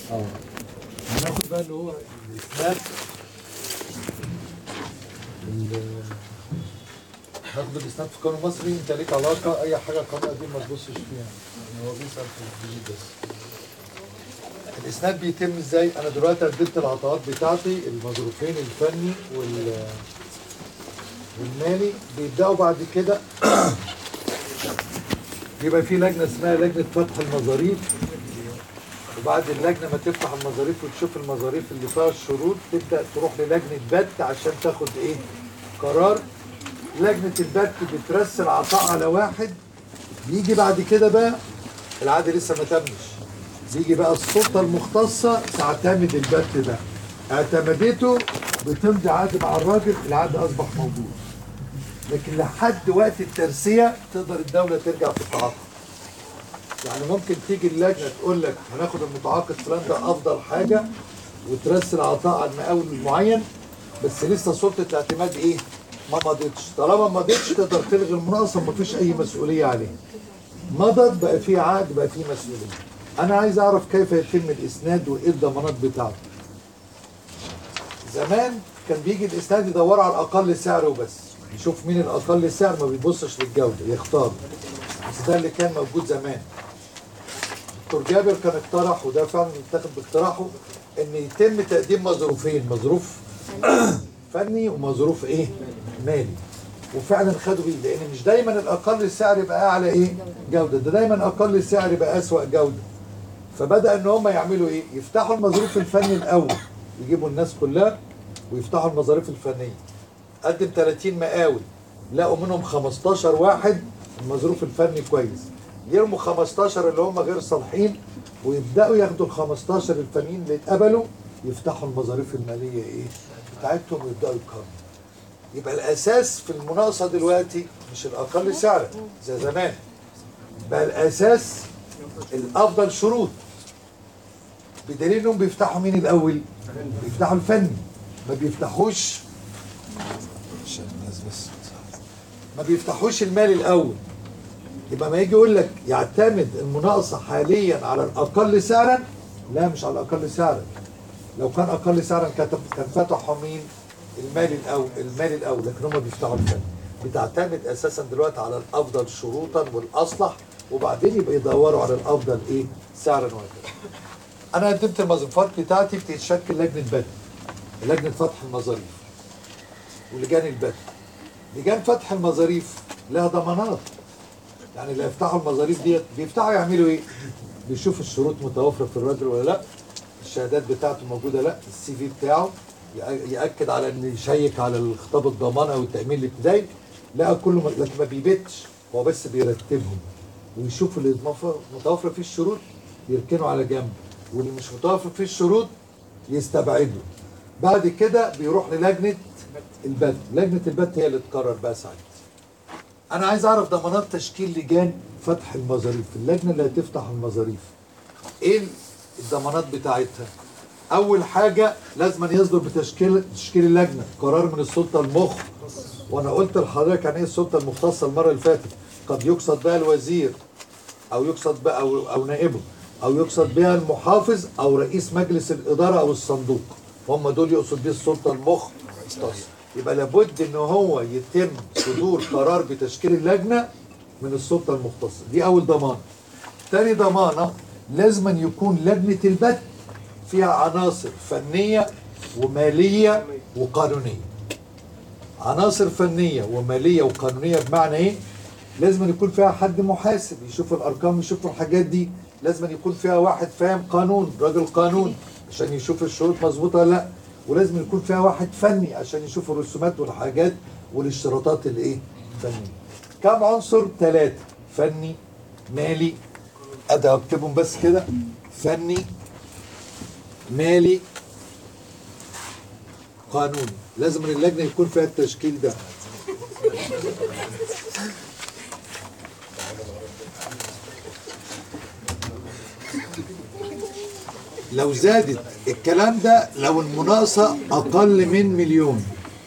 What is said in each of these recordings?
اه هناخد بقى اللي هو الاسناد ال- هاخد الاسناد في قانون مصري انت ليك علاقه اي حاجه قانون قديم ما تبصش فيها يعني هو بيسال في الجديد بس الاسناد بيتم ازاي انا دلوقتي قدمت العطاءات بتاعتي المظروفين الفني وال والمالي بيبداوا بعد كده بيبقى في لجنه اسمها لجنه فتح المظاريف وبعد اللجنه ما تفتح المظاريف وتشوف المظاريف اللي فيها الشروط تبدا تروح للجنه بت عشان تاخد ايه قرار لجنه البت بترسل عطاء على واحد بيجي بعد كده بقى العقد لسه ما تمش بيجي بقى السلطه المختصه تعتمد البت ده اعتمدته بتمضي عقد مع الراجل العقد اصبح موجود لكن لحد وقت الترسيه تقدر الدوله ترجع في التعاقد يعني ممكن تيجي اللجنه تقول لك هناخد المتعاقد فلان ده افضل حاجه وترسل عطاء على المقاول المعين بس لسه سلطه الاعتماد ايه؟ ما مضتش طالما ما مضتش تقدر تلغي المناقصه ما فيش اي مسؤوليه عليه مضت بقى في عقد بقى في مسؤوليه انا عايز اعرف كيف يتم الاسناد وايه الضمانات بتاعته زمان كان بيجي الاسناد يدور على الاقل سعر وبس يشوف مين الاقل سعر ما بيبصش للجوده يختار بس ده اللي كان موجود زمان دكتور جابر كان اقترح وده فعلا اتاخد باقتراحه ان يتم تقديم مظروفين مظروف فني ومظروف ايه مالي وفعلا خدوا بيه لان مش دايما الاقل السعر يبقى اعلى ايه جوده ده دايما اقل السعر يبقى اسوأ جوده فبدا ان هم يعملوا ايه يفتحوا المظروف الفني الاول يجيبوا الناس كلها ويفتحوا المظاريف الفنيه قدم 30 مقاول لقوا منهم 15 واحد المظروف الفني كويس يرموا 15 اللي هم غير صالحين ويبداوا ياخدوا ال 15 الفنيين اللي اتقبلوا يفتحوا المظاريف الماليه ايه بتاعتهم ويبداوا يقارنوا يبقى الاساس في المناقصه دلوقتي مش الاقل سعرا زي زمان بقى الاساس الافضل شروط بدليل انهم بيفتحوا مين الاول بيفتحوا الفني ما بيفتحوش عشان الناس بس ما بيفتحوش المال الاول يبقى ما يجي يقول لك يعتمد المناقصه حاليا على الاقل سعرا لا مش على الاقل سعرا لو كان اقل سعرا كان كان فتحوا مين المال الاول المال الاول لكن هم بيفتحوا الفن بتعتمد اساسا دلوقتي على الافضل شروطا والاصلح وبعدين يبقى يدوروا على الافضل ايه سعرا وهكذا انا قدمت المظروفات بتاعتي بتتشكل لجنه بدء لجنه فتح المظاريف ولجان البدء لجان فتح المظاريف لها ضمانات يعني اللي يفتحوا المظاريف ديت بيفتحوا يعملوا ايه؟ بيشوفوا الشروط متوفره في الراجل ولا لا الشهادات بتاعته موجوده لا السي في بتاعه يأ- ياكد على ان يشيك على الخطاب الضمان او التامين الابتدائي لا كله م- لكن ما بيبتش هو بس بيرتبهم ويشوف اللي مف- متوفر فيه الشروط يركنوا على جنب واللي مش متوفر فيه الشروط يستبعدوا بعد كده بيروح للجنه البت لجنه البت هي اللي تقرر بقى ساعتها انا عايز اعرف ضمانات تشكيل لجان فتح المظاريف اللجنه اللي هتفتح المظاريف ايه الضمانات بتاعتها اول حاجه لازم أن يصدر بتشكيل تشكيل اللجنه قرار من السلطه المخ وانا قلت لحضرتك عن ايه السلطه المختصه المره اللي فاتت قد يقصد بها الوزير او يقصد بها او, أو نائبه او يقصد بها المحافظ او رئيس مجلس الاداره او الصندوق هم دول يقصد بيه السلطه المخ يبقى لابد ان هو يتم صدور قرار بتشكيل اللجنه من السلطه المختصه دي اول ضمانه تاني ضمانه لازم أن يكون لجنه البت فيها عناصر فنيه وماليه وقانونيه عناصر فنيه وماليه وقانونيه بمعنى ايه لازم أن يكون فيها حد محاسب يشوف الارقام يشوف الحاجات دي لازم أن يكون فيها واحد فاهم قانون راجل قانون عشان يشوف الشروط مظبوطه ولا لا ولازم يكون فيها واحد فني عشان يشوف الرسومات والحاجات والاشتراطات الايه فنيه كم عنصر ثلاثه فني مالي ادي اكتبهم بس كده فني مالي قانوني لازم ان اللجنه يكون فيها التشكيل ده لو زادت الكلام ده لو المناقصه اقل من مليون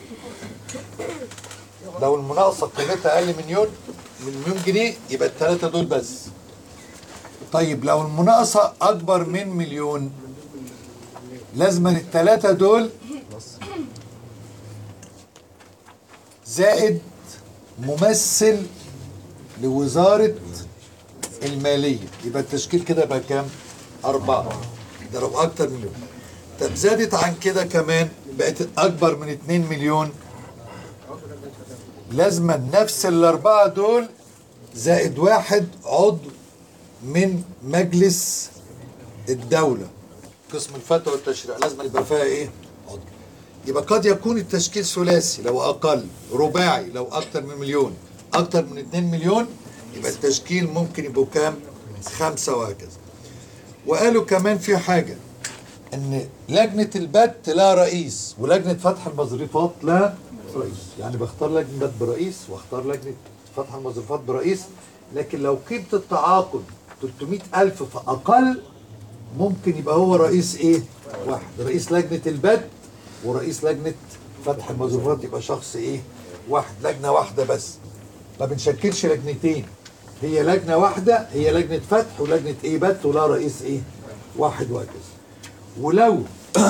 لو المناقصه قيمتها اقل من مليون من مليون جنيه يبقى الثلاثه دول بس طيب لو المناقصه اكبر من مليون لازما التلاتة دول زائد ممثل لوزارة المالية يبقى التشكيل كده بقى كام؟ أربعة ده لو أكتر من مليون طب زادت عن كده كمان بقت أكبر من 2 مليون لازما نفس الأربعة دول زائد واحد عضو من مجلس الدولة قسم الفتوى والتشريع لازم يبقى فيها ايه؟ عضو يبقى قد يكون التشكيل ثلاثي لو اقل رباعي لو اكتر من مليون اكتر من 2 مليون يبقى التشكيل ممكن يبقوا كام؟ خمسة وهكذا وقالوا كمان في حاجة ان لجنة البت لا رئيس ولجنة فتح المظروفات لا رئيس يعني بختار لجنة بت برئيس واختار لجنة فتح المظروفات برئيس لكن لو قيمة التعاقد 300 ألف فأقل ممكن يبقى هو رئيس ايه؟ واحد رئيس لجنة البت ورئيس لجنة فتح المظروفات يبقى شخص ايه؟ واحد لجنة واحدة بس ما بنشكلش لجنتين هي لجنة واحدة هي لجنة فتح ولجنة ايه بت ولا رئيس ايه؟ واحد وهكذا ولو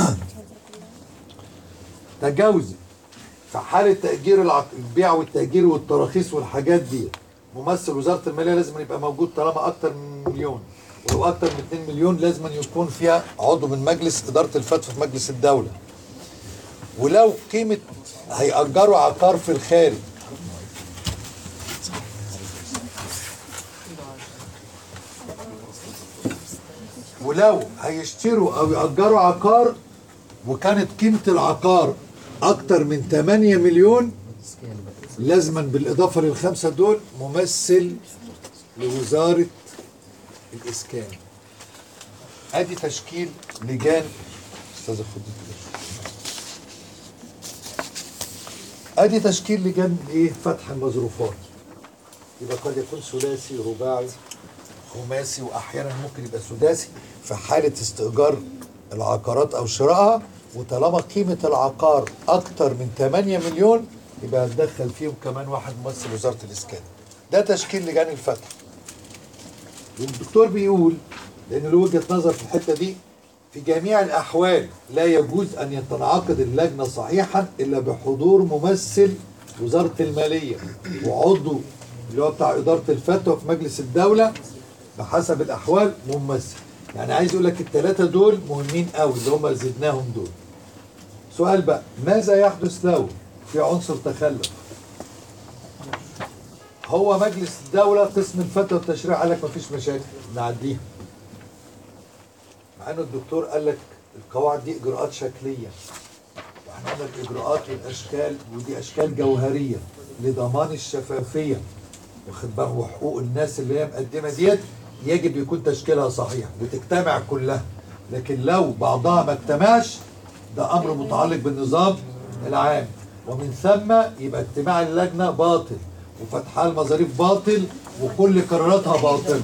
تجاوزت في حالة تأجير العق... البيع والتأجير والتراخيص والحاجات دي ممثل وزارة المالية لازم يبقى موجود طالما أكتر من مليون ولو أكتر من 2 مليون لازم يكون فيها عضو من مجلس إدارة الفتوى في مجلس الدولة ولو قيمة هيأجروا عقار في الخارج ولو هيشتروا او يأجروا عقار وكانت قيمة العقار اكتر من 8 مليون لازما بالاضافة للخمسة دول ممثل لوزارة الاسكان ادي تشكيل لجان استاذ خد كده. ادي تشكيل لجان ايه فتح المظروفات يبقى قد يكون ثلاثي رباعي خماسي واحيانا ممكن يبقى سداسي في حاله استئجار العقارات او شرائها وطالما قيمه العقار اكتر من 8 مليون يبقى هتدخل فيهم كمان واحد ممثل وزاره الاسكان ده تشكيل لجان الفتح والدكتور بيقول لان له وجهه نظر في الحته دي في جميع الاحوال لا يجوز ان يتنعقد اللجنه صحيحا الا بحضور ممثل وزاره الماليه وعضو اللي هو بتاع اداره الفتوى في مجلس الدوله بحسب الاحوال ممثل يعني عايز يقول لك الثلاثه دول مهمين قوي اللي هم زدناهم دول سؤال بقى ماذا يحدث لو في عنصر تخلف هو مجلس الدولة قسم الفتوى والتشريع قال لك مفيش مشاكل نعديها مع انه الدكتور قال لك القواعد دي اجراءات شكليه واحنا قلنا الاجراءات والاشكال ودي اشكال جوهريه لضمان الشفافيه واخد بالك وحقوق الناس اللي هي مقدمه ديت يجب يكون تشكيلها صحيح وتجتمع كلها لكن لو بعضها ما اجتمعش ده امر متعلق بالنظام العام ومن ثم يبقى اجتماع اللجنه باطل وفتحها المظاريف باطل وكل قراراتها باطله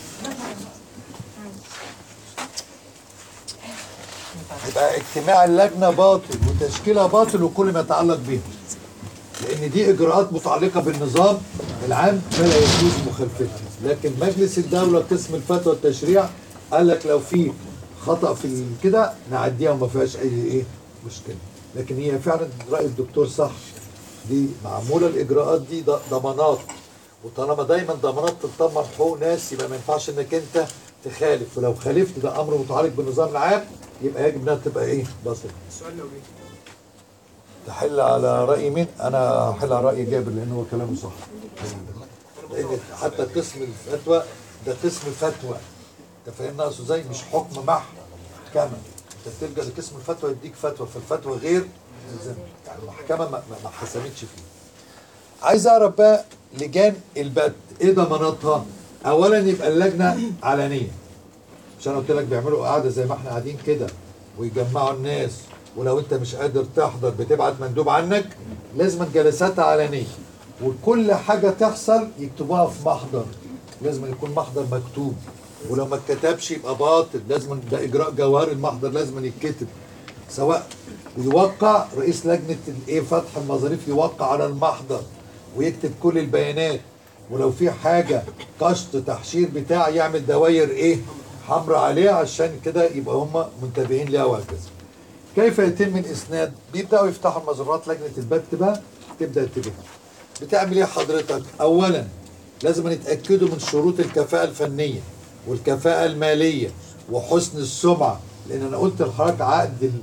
يبقى اجتماع اللجنه باطل وتشكيلها باطل وكل ما يتعلق بها لان دي اجراءات متعلقه بالنظام العام فلا يجوز مخالفتها لكن مجلس الدوله قسم الفتوى والتشريع قال لك لو في خطا في كده نعديها وما فيهاش اي ايه مشكله لكن هي فعلا راي الدكتور صح دي معموله الاجراءات دي ض- ضمانات وطالما دايما ضمانات تتضمن حقوق ناس يبقى ما ينفعش انك انت تخالف ولو خالفت ده امر متعلق بالنظام العام يبقى يجب انها تبقى ايه باطل السؤال لو جه تحل على راي مين انا احل على راي جابر لان هو كلامه صح لان حتى قسم الفتوى ده قسم فتوى انت فاهمني اقصد ازاي مش حكم محكمه انت بتلجا لقسم الفتوى يديك فتوى فالفتوى غير ملزمه يعني المحكمه ما, ما- ما حسمتش فيه عايز اعرف بقى لجان البت ايه ضماناتها اولا يبقى اللجنه علنيه مش انا قلت لك بيعملوا قعده زي ما احنا قاعدين كده ويجمعوا الناس ولو انت مش قادر تحضر بتبعت مندوب عنك لازم جلساتها علنيه وكل حاجه تحصل يكتبوها في محضر لازم يكون محضر مكتوب ولو ما اتكتبش يبقى باطل لازم ده اجراء جوهري المحضر لازم يتكتب سواء ويوقع رئيس لجنه الايه فتح المظاريف يوقع على المحضر ويكتب كل البيانات ولو في حاجه قشط تحشير بتاع يعمل دواير ايه حمراء عليه عشان كده يبقى هم منتبهين ليها وهكذا كيف يتم الاسناد بيبداوا يفتحوا المزرعات لجنه البت بقى تبدا تبت بتعمل ايه حضرتك اولا لازم نتاكدوا من شروط الكفاءه الفنيه والكفاءه الماليه وحسن السمعه لان انا قلت لحضرتك عقد ال...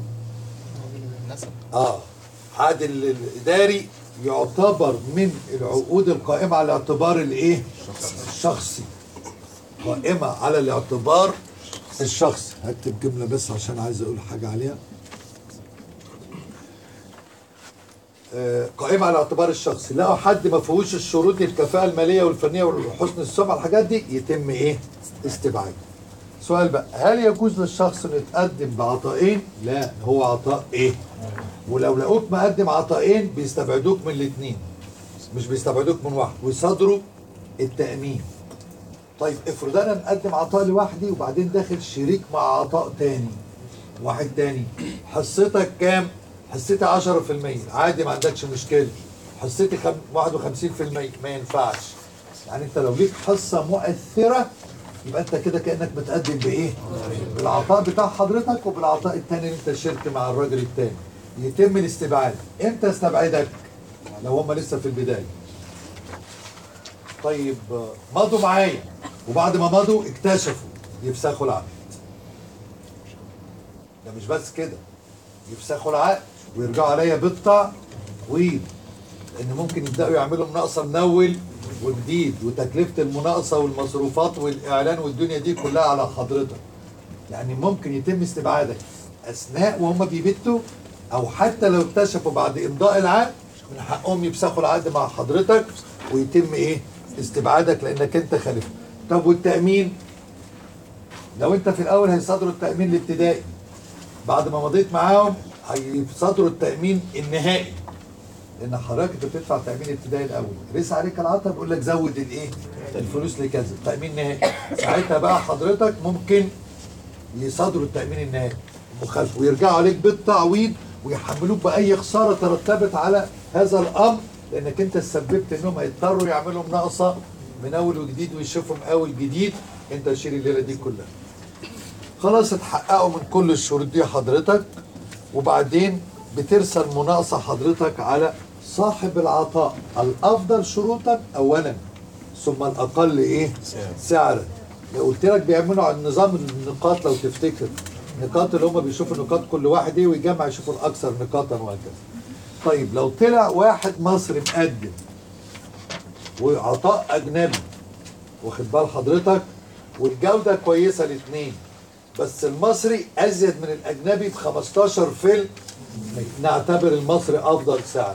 اه عقد ال- الاداري يعتبر من العقود القائمه على الاعتبار الايه الشخصي قائمه على الاعتبار الشخصي هكتب جمله بس عشان عايز اقول حاجه عليها آه، قائمة على الاعتبار الشخصي لقوا حد ما فيهوش الشروط الكفاءة المالية والفنية وحسن السمعة الحاجات دي يتم ايه استبعاده سؤال بقى هل يجوز للشخص انه يتقدم بعطائين لا هو عطاء ايه ولو لقوك مقدم عطائين بيستبعدوك من الاثنين مش بيستبعدوك من واحد ويصادروا التأمين طيب افرض انا مقدم عطاء لوحدي وبعدين داخل شريك مع عطاء تاني واحد تاني حصتك كام؟ حصتي 10% عادي ما عندكش مشكلة حصتي خم- 51% ما ينفعش يعني انت لو ليك حصة مؤثرة يبقى انت كده كأنك بتقدم بايه؟ بالعطاء بتاع حضرتك وبالعطاء التاني اللي انت شركة مع الراجل التاني يتم الاستبعاد امتى استبعدك؟ لو هم لسه في البداية طيب آه، مضوا معايا وبعد ما مضوا اكتشفوا يفسخوا العقد ده مش بس كده يفسخوا العقد ويرجعوا عليا بالتعويض لان ممكن يبداوا يعملوا مناقصه من اول وجديد وتكلفه المناقصه والمصروفات والاعلان والدنيا دي كلها على حضرتك يعني ممكن يتم استبعادك اثناء وهم بيبتوا او حتى لو اكتشفوا بعد امضاء العقد من حقهم يفسخوا العقد مع حضرتك ويتم ايه استبعادك لانك انت خالف طب والتامين لو انت في الاول هيصدروا التامين الابتدائي بعد ما مضيت معاهم هيصدروا التامين النهائي لان حضرتك انت بتدفع تامين ابتدائي الاول رسى عليك العطا بيقول لك زود الايه الفلوس لكذا تامين نهائي ساعتها بقى حضرتك ممكن يصدروا التامين النهائي مخالفه ويرجعوا عليك بالتعويض ويحملوك باي خساره ترتبت على هذا الامر لانك انت سببت انهم هيضطروا يعملوا مناقصه من اول وجديد ويشوفوا مقاول جديد انت شيل الليله دي كلها خلاص اتحققوا من كل الشروط دي حضرتك وبعدين بترسل مناقصة حضرتك على صاحب العطاء الأفضل شروطا أولا ثم الأقل إيه؟ سعرا لو قلت لك بيعملوا على نظام النقاط لو تفتكر نقاط اللي هم بيشوفوا نقاط كل واحد ايه ويجمع يشوفوا الأكثر نقاطا وهكذا طيب لو طلع واحد مصري مقدم وعطاء أجنبي واخد بال حضرتك والجودة كويسة الاثنين بس المصري أزيد من الأجنبي ب 15 فيلم نعتبر المصري أفضل سعرا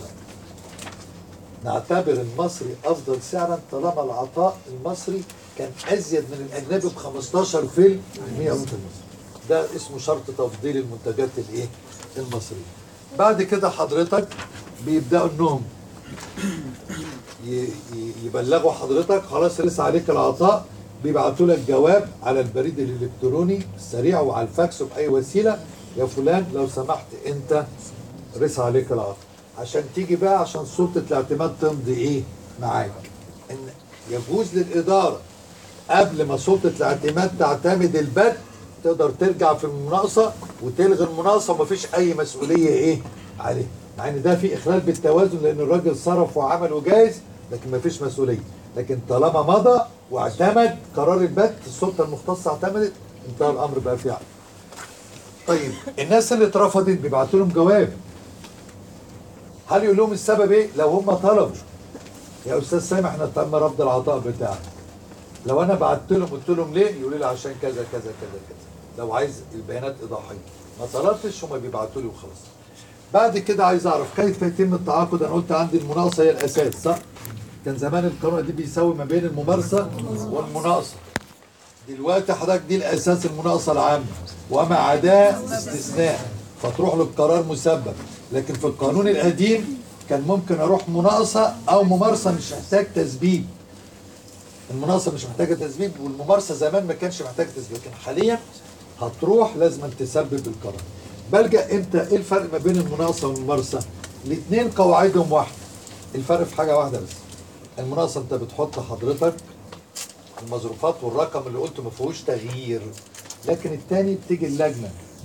نعتبر المصري أفضل سعرا طالما العطاء المصري كان أزيد من الأجنبي ب 15 فيلم 100 ده اسمه شرط تفضيل المنتجات الإيه؟ المصرية بعد كده حضرتك بيبدأوا إنهم ي- ي- يبلغوا حضرتك خلاص لسه عليك العطاء بيبعتوا لك جواب على البريد الالكتروني السريع وعلى الفاكس وباي وسيله يا فلان لو سمحت انت رسى عليك العطاء عشان تيجي بقى عشان سلطه الاعتماد تمضي ايه معاك ان يجوز للاداره قبل ما سلطه الاعتماد تعتمد البت تقدر ترجع في المناقصه وتلغي المناقصه ومفيش اي مسؤوليه ايه عليه مع ان ده في اخلال بالتوازن لان الراجل صرف وعمل وجايز لكن مفيش مسؤوليه لكن طالما مضى واعتمد قرار البت السلطه المختصه اعتمدت انتهى الامر بقى في عقد. طيب الناس اللي اترفضت بيبعتوا لهم جواب هل يقول لهم السبب ايه؟ لو هم طلبوا يا استاذ سامح احنا تم رفض العطاء بتاعك لو انا بعت لهم قلت لهم ليه؟ يقولوا لي عشان كذا كذا كذا كذا لو عايز البيانات اضافيه ما طلبتش هم بيبعتوا لي وخلاص بعد كده عايز اعرف كيف يتم التعاقد انا قلت عندي المناقصه هي الاساس صح؟ كان زمان القانون دي بيساوي ما بين الممارسه والمناقصه دلوقتي حضرتك دي الاساس المناقصه العامه وما عداه استثناء فتروح للقرار مسبب لكن في القانون القديم كان ممكن اروح مناقصه او ممارسه مش محتاج تسبيب المناقصه مش محتاجه تسبيب والممارسه زمان ما كانش محتاج تسبيب لكن حاليا هتروح لازم تسبب القرار بلجأ امتى ايه الفرق ما بين المناقصه والممارسه الاثنين قواعدهم واحده الفرق في حاجه واحده بس المناقصه انت بتحط حضرتك المظروفات والرقم اللي قلته ما فيهوش تغيير لكن التاني بتيجي اللجنه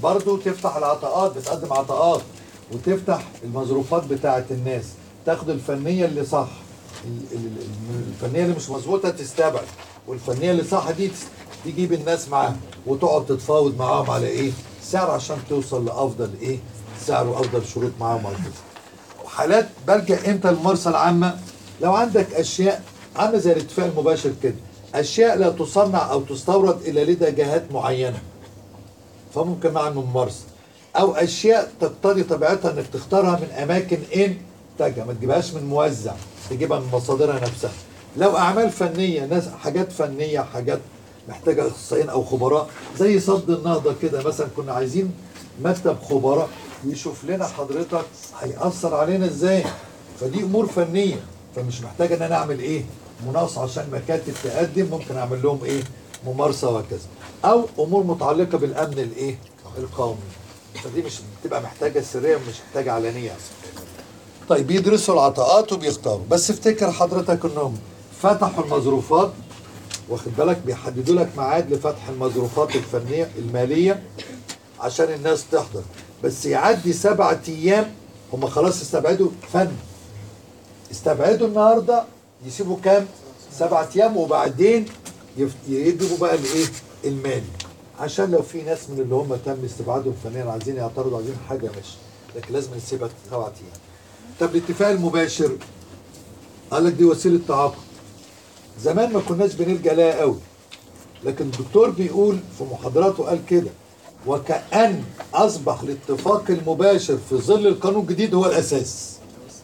برضو تفتح العطاءات بتقدم عطاءات وتفتح المظروفات بتاعه الناس تاخد الفنيه اللي صح ال- ال- ال- الفنيه اللي مش مظبوطه تستبعد والفنيه اللي صح دي تس- تجيب الناس معاها وتقعد تتفاوض معاهم على ايه سعر عشان توصل لافضل ايه سعر وافضل شروط معاهم على كده وحالات بلجأ امتى للممارسه العامه لو عندك اشياء عامله زي الاتفاق المباشر كده اشياء لا تصنع او تستورد الا لدى جهات معينه فممكن مع الممارسه او اشياء تقتضي طبيعتها انك تختارها من اماكن انتاجها ما تجيبهاش من موزع تجيبها من مصادرها نفسها لو اعمال فنيه ناس حاجات فنيه حاجات محتاجه اخصائيين او خبراء زي صد النهضه كده مثلا كنا عايزين مكتب خبراء يشوف لنا حضرتك هيأثر علينا ازاي فدي امور فنيه فمش محتاج ان انا اعمل ايه مناقصه عشان مكاتب تقدم ممكن اعمل لهم ايه ممارسه وهكذا او امور متعلقه بالامن الايه القومي فدي مش بتبقى محتاجه سريه مش محتاجه علانيه طيب بيدرسوا العطاءات وبيختاروا بس افتكر حضرتك انهم فتحوا المظروفات واخد بالك بيحددوا لك ميعاد لفتح المظروفات الفنيه الماليه عشان الناس تحضر بس يعدي سبعة ايام هم خلاص استبعدوا فن استبعدوا النهارده يسيبوا كام؟ سبعة ايام وبعدين يف- يجيبوا بقى الايه؟ المالي عشان لو في ناس من اللي هم تم استبعادهم فنيا عايزين يعترضوا عايزين حاجه ماشي لكن لازم نسيبها سبعة ايام. طب الاتفاق المباشر قال لك دي وسيله تعاقد. زمان ما كناش بنلجا لها قوي لكن الدكتور بيقول في محاضراته قال كده وكأن أصبح الاتفاق المباشر في ظل القانون الجديد هو الأساس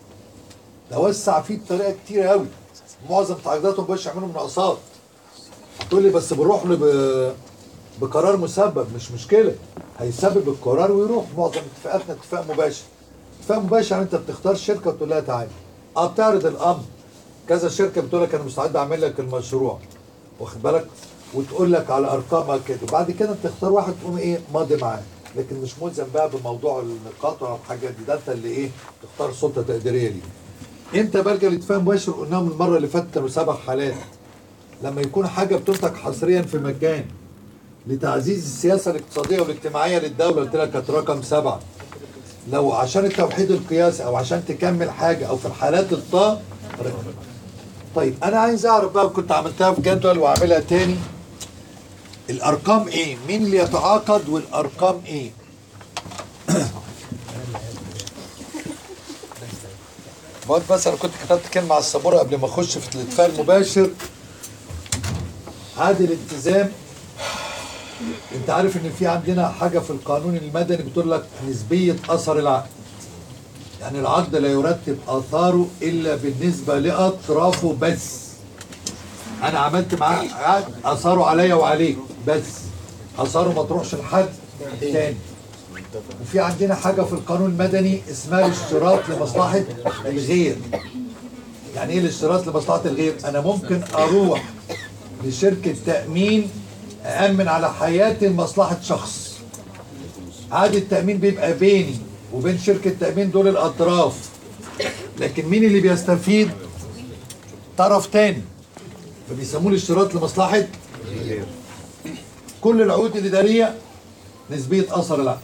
ده وسع فيه بطريقة كتيرة قوي معظم تعاقداتهم مبقاش يعملوا مناقصات تقول لي بس بنروح له ب- بقرار مسبب مش مشكلة هيسبب القرار ويروح معظم اتفاقاتنا اتفاق مباشر اتفاق مباشر يعني انت بتختار شركة وتقول لها تعالى اه بتعرض الامر كذا شركة بتقول لك انا مستعد اعمل لك المشروع واخد بالك وتقول لك على ارقامها كده وبعد كده انت تختار واحد تقوم ايه ماضي معاه لكن مش ملزم بقى بموضوع النقاط ولا الحاجات دي ده انت اللي ايه تختار سلطه تقديريه ليه امتى بلجا لاتفاق مباشر قلناهم المره اللي فاتت كانوا سبع حالات لما يكون حاجه بتنتج حصريا في مكان لتعزيز السياسه الاقتصاديه والاجتماعيه للدوله قلت لك كانت رقم سبعه لو عشان التوحيد القياسي او عشان تكمل حاجه او في الحالات الطا طيب انا عايز اعرف بقى كنت عملتها في جدول واعملها تاني الارقام ايه مين اللي يتعاقد والارقام ايه بقول بس انا كنت كتبت كلمه على السبوره قبل ما اخش في الاتفاق المباشر عادل التزام انت عارف ان في عندنا حاجه في القانون المدني بتقول لك نسبيه اثر العقد يعني العقد لا يرتب اثاره الا بالنسبه لاطرافه بس انا عملت معاه عقد اثاره عليا وعليك بس اثاره ما تروحش لحد تاني وفي عندنا حاجه في القانون المدني اسمها الاشتراط لمصلحه الغير يعني ايه الاشتراط لمصلحه الغير انا ممكن اروح لشركه تامين أأمن على حياتي لمصلحة شخص عادي التأمين بيبقى بيني وبين شركة تأمين دول الأطراف لكن مين اللي بيستفيد طرف تاني فبيسموه الاشتراط لمصلحة كل العقود الإدارية نسبية أثر العقد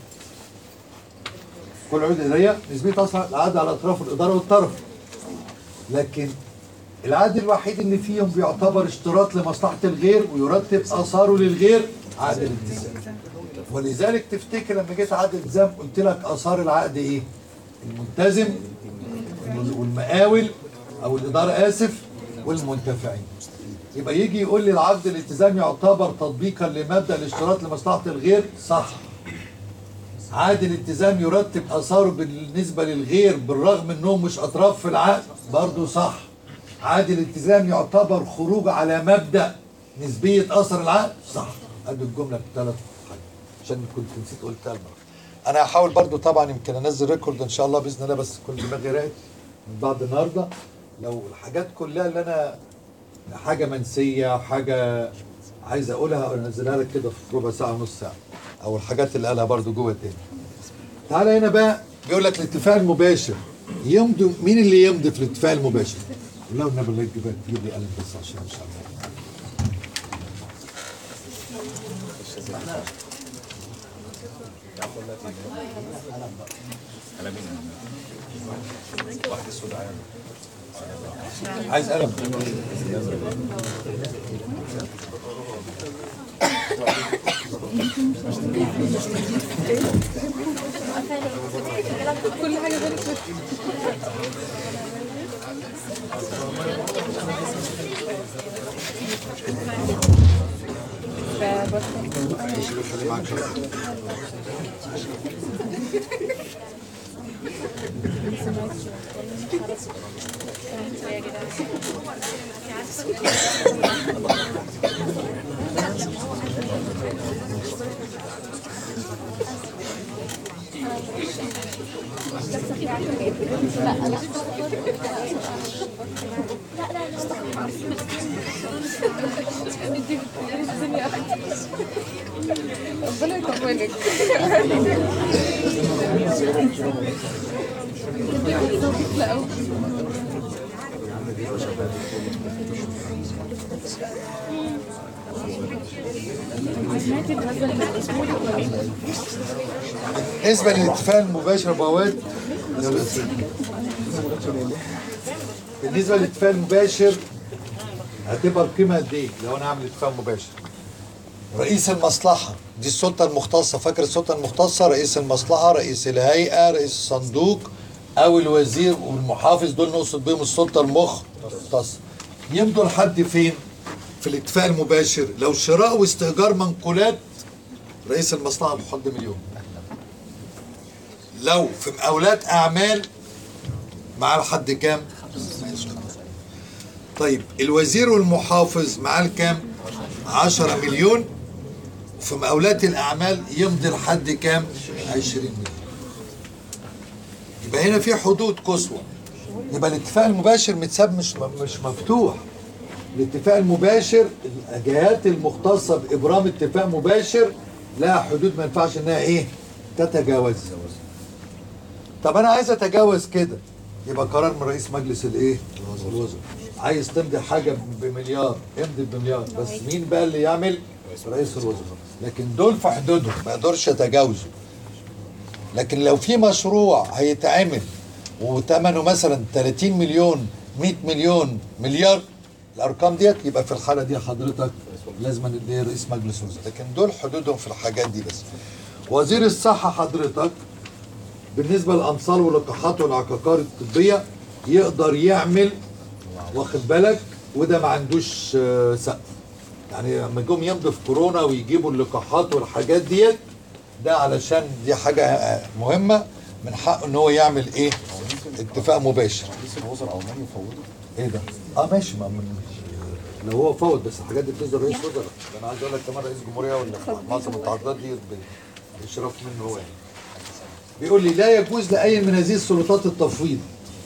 كل العقود الإدارية نسبية أثر العقد على أطراف الإدارة والطرف لكن العقد الوحيد اللي فيهم بيعتبر اشتراط لمصلحة الغير ويرتب آثاره للغير عقد الالتزام ولذلك تفتكر لما جيت عقد الالتزام قلت لك آثار العقد إيه؟ الملتزم والمقاول أو الإدارة آسف والمنتفعين يبقى يجي يقول لي العقد الالتزام يعتبر تطبيقا لمبدأ الاشتراط لمصلحة الغير صح عقد الالتزام يرتب اثاره بالنسبه للغير بالرغم انهم مش اطراف في العقد برضه صح عقد الالتزام يعتبر خروج على مبدا نسبيه اثر العقد صح ادي الجمله بثلاث حاجات عشان كنت نسيت قلتها المره انا هحاول برضو طبعا يمكن انزل ريكورد ان شاء الله باذن الله بس كل دماغي راقت من بعد النهارده لو الحاجات كلها اللي انا حاجه منسيه حاجه عايز اقولها انزلها لك كده في ربع ساعه ونص ساعه او الحاجات اللي قالها برضو جوه تاني تعالى هنا بقى بيقول لك الاتفاق المباشر يمضي مين اللي يمضي في الاتفاق المباشر؟ لو النبي الله يجيب تجيب لي قلم بس عشان مش عارف عايز قلم كل حاجه غير كده انتي بتقولي الدنيا ربنا يطمنك لا قوي بالنسبه للاتفاق المباشر بواد بالنسبه للاتفاق المباشر هتبقى القيمه قد ايه لو انا عامل اتفاق مباشر رئيس المصلحه دي السلطه المختصه فاكر السلطه المختصه رئيس المصلحه رئيس الهيئه رئيس الصندوق او الوزير والمحافظ دول نقصد بهم السلطه المختصه يمضوا لحد فين في الاتفاق المباشر لو شراء واستئجار منقولات رئيس المصلحه بيحط مليون لو في مقاولات اعمال معاه لحد كام طيب الوزير والمحافظ معاه كام 10 مليون في مقاولات الاعمال يمضي لحد كام 20 مليون يبقى هنا في حدود قصوى يبقى الاتفاق المباشر متساب مش مش مفتوح الاتفاق المباشر الجهات المختصه بابرام اتفاق مباشر لها حدود ما ينفعش انها ايه تتجاوز طب انا عايز اتجاوز كده يبقى قرار من رئيس مجلس الايه الوزراء عايز تمضي حاجه بمليار امضي بمليار بس مين بقى اللي يعمل رئيس الوزراء لكن دول في حدودهم ما يقدرش يتجاوزوا لكن لو في مشروع هيتعمل وثمنه مثلا 30 مليون 100 مليون مليار الارقام ديت يبقى في الحاله دي حضرتك لازم اللي هي رئيس مجلس الوزراء لكن دول حدودهم في الحاجات دي بس وزير الصحه حضرتك بالنسبه للامصال واللقاحات والعقاقير الطبيه يقدر يعمل واخد بالك وده ما عندوش آه، سقف يعني لما جم يمضوا في كورونا ويجيبوا اللقاحات والحاجات ديت ده علشان دي حاجه آه، مهمه من حقه ان هو يعمل ايه اتفاق مباشر رئيس الوزراء او من يفوضه ايه ده؟ اه ماشي ما من لو هو فوت بس الحاجات دي بتصدر رئيس وزراء ده انا عايز اقول لك كمان رئيس جمهوريه ولا معظم التعاقدات دي ب- باشراف منه هو يعني بيقول لي لا يجوز لاي من هذه السلطات التفويض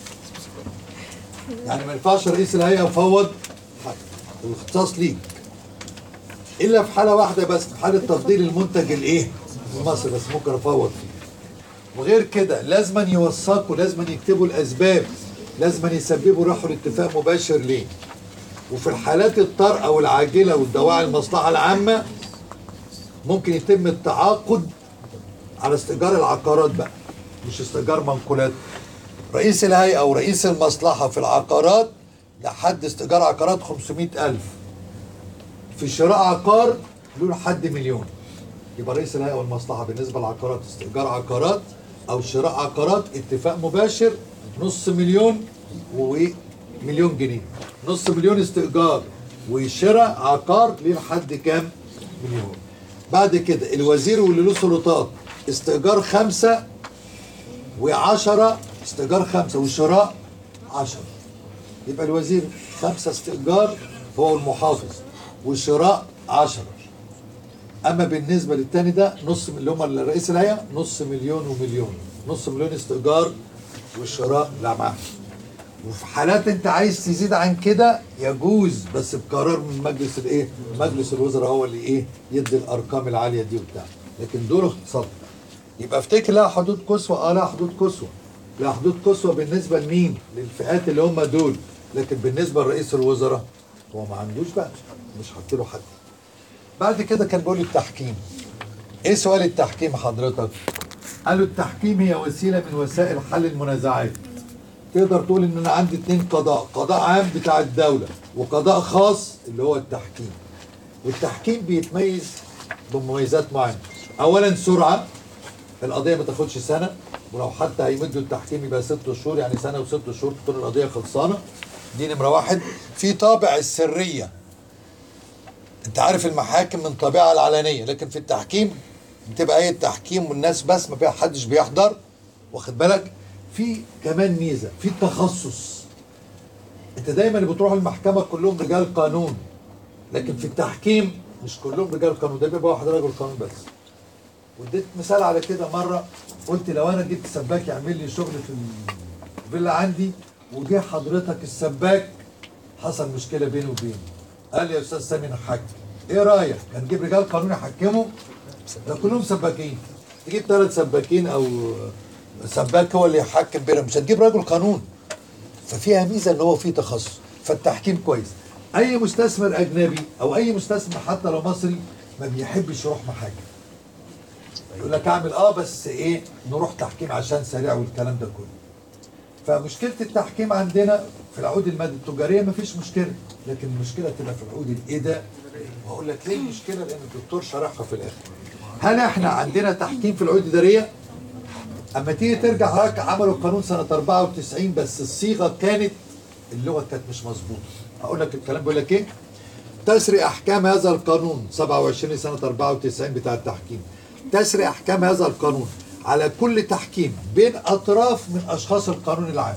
يعني ما ينفعش رئيس الهيئه يفوض حد الاختصاص ليك الا في حاله واحده بس في حاله تفضيل المنتج الايه؟ المصري بس ممكن افوض فيه وغير كده لازما يوثقوا لازما يكتبوا الاسباب لازما يسببوا راحوا لاتفاق مباشر ليه وفي الحالات الطارئه والعاجله والدواعي المصلحه العامه ممكن يتم التعاقد على استئجار العقارات بقى مش استئجار منقولات رئيس الهيئه او رئيس المصلحه في العقارات لحد استئجار عقارات 500000 في شراء عقار له لحد مليون يبقى رئيس الهيئه والمصلحه بالنسبه للعقارات استئجار عقارات او شراء عقارات اتفاق مباشر نص مليون ومليون جنيه نص مليون استئجار وشراء عقار ليه لحد كام مليون بعد كده الوزير واللي له سلطات استئجار خمسة وعشرة استئجار خمسة وشراء عشرة يبقى الوزير خمسة استئجار هو المحافظ وشراء عشرة اما بالنسبه للتاني ده نص اللي هم رئيس الهيئه نص مليون ومليون نص مليون استئجار والشراء لا معاه وفي حالات انت عايز تزيد عن كده يجوز بس بقرار من مجلس الايه مجلس الوزراء هو اللي ايه يدي الارقام العاليه دي وبتاع لكن دول اختصار يبقى افتكر لها حدود قصوى اه لها حدود قصوى لها حدود قصوى بالنسبه لمين للفئات اللي هم دول لكن بالنسبه لرئيس الوزراء هو ما عندوش بقى مش حاطين له حد بعد كده كان بيقول لي التحكيم ايه سؤال التحكيم حضرتك قالوا التحكيم هي وسيله من وسائل حل المنازعات تقدر تقول ان انا عندي اتنين قضاء قضاء عام بتاع الدوله وقضاء خاص اللي هو التحكيم والتحكيم بيتميز بمميزات معينه اولا سرعه القضيه ما تاخدش سنه ولو حتى هيمدوا التحكيم يبقى ست شهور يعني سنه وست شهور تكون القضيه خلصانه دي نمره واحد في طابع السريه انت عارف المحاكم من طبيعه العلنيه لكن في التحكيم بتبقى ايه التحكيم والناس بس ما فيها حدش بيحضر واخد بالك في كمان ميزه في التخصص انت دايما اللي بتروح المحكمه كلهم رجال قانون لكن في التحكيم مش كلهم رجال قانون ده بيبقى واحد راجل قانون بس واديت مثال على كده مره قلت لو انا جبت سباك يعمل لي شغل في الفيلا عندي وجه حضرتك السباك حصل مشكله بيني وبينه قال لي يا استاذ سامي نحكم ايه رايك هنجيب رجال قانون يحكموا ده كلهم سباكين تجيب ثلاث سباكين او سباك هو اللي يحكم بينهم مش هتجيب رجل قانون ففيها ميزه ان هو فيه تخصص فالتحكيم كويس اي مستثمر اجنبي او اي مستثمر حتى لو مصري ما بيحبش يروح محاكم يقول لك اعمل اه بس ايه نروح تحكيم عشان سريع والكلام ده كله فمشكله التحكيم عندنا في العقود المادة التجاريه مفيش مشكله لكن المشكله تبقى في العقود الايداء وهقول لك ليه المشكله لان الدكتور شرحها في الاخر هل احنا عندنا تحكيم في العقود الاداريه اما تيجي ترجع حضرتك عملوا القانون سنه 94 بس الصيغه كانت اللغه كانت مش مظبوطه هقول لك الكلام بيقول لك ايه تسري احكام هذا القانون 27 سنه 94 بتاع التحكيم تسري احكام هذا القانون على كل تحكيم بين اطراف من اشخاص القانون العام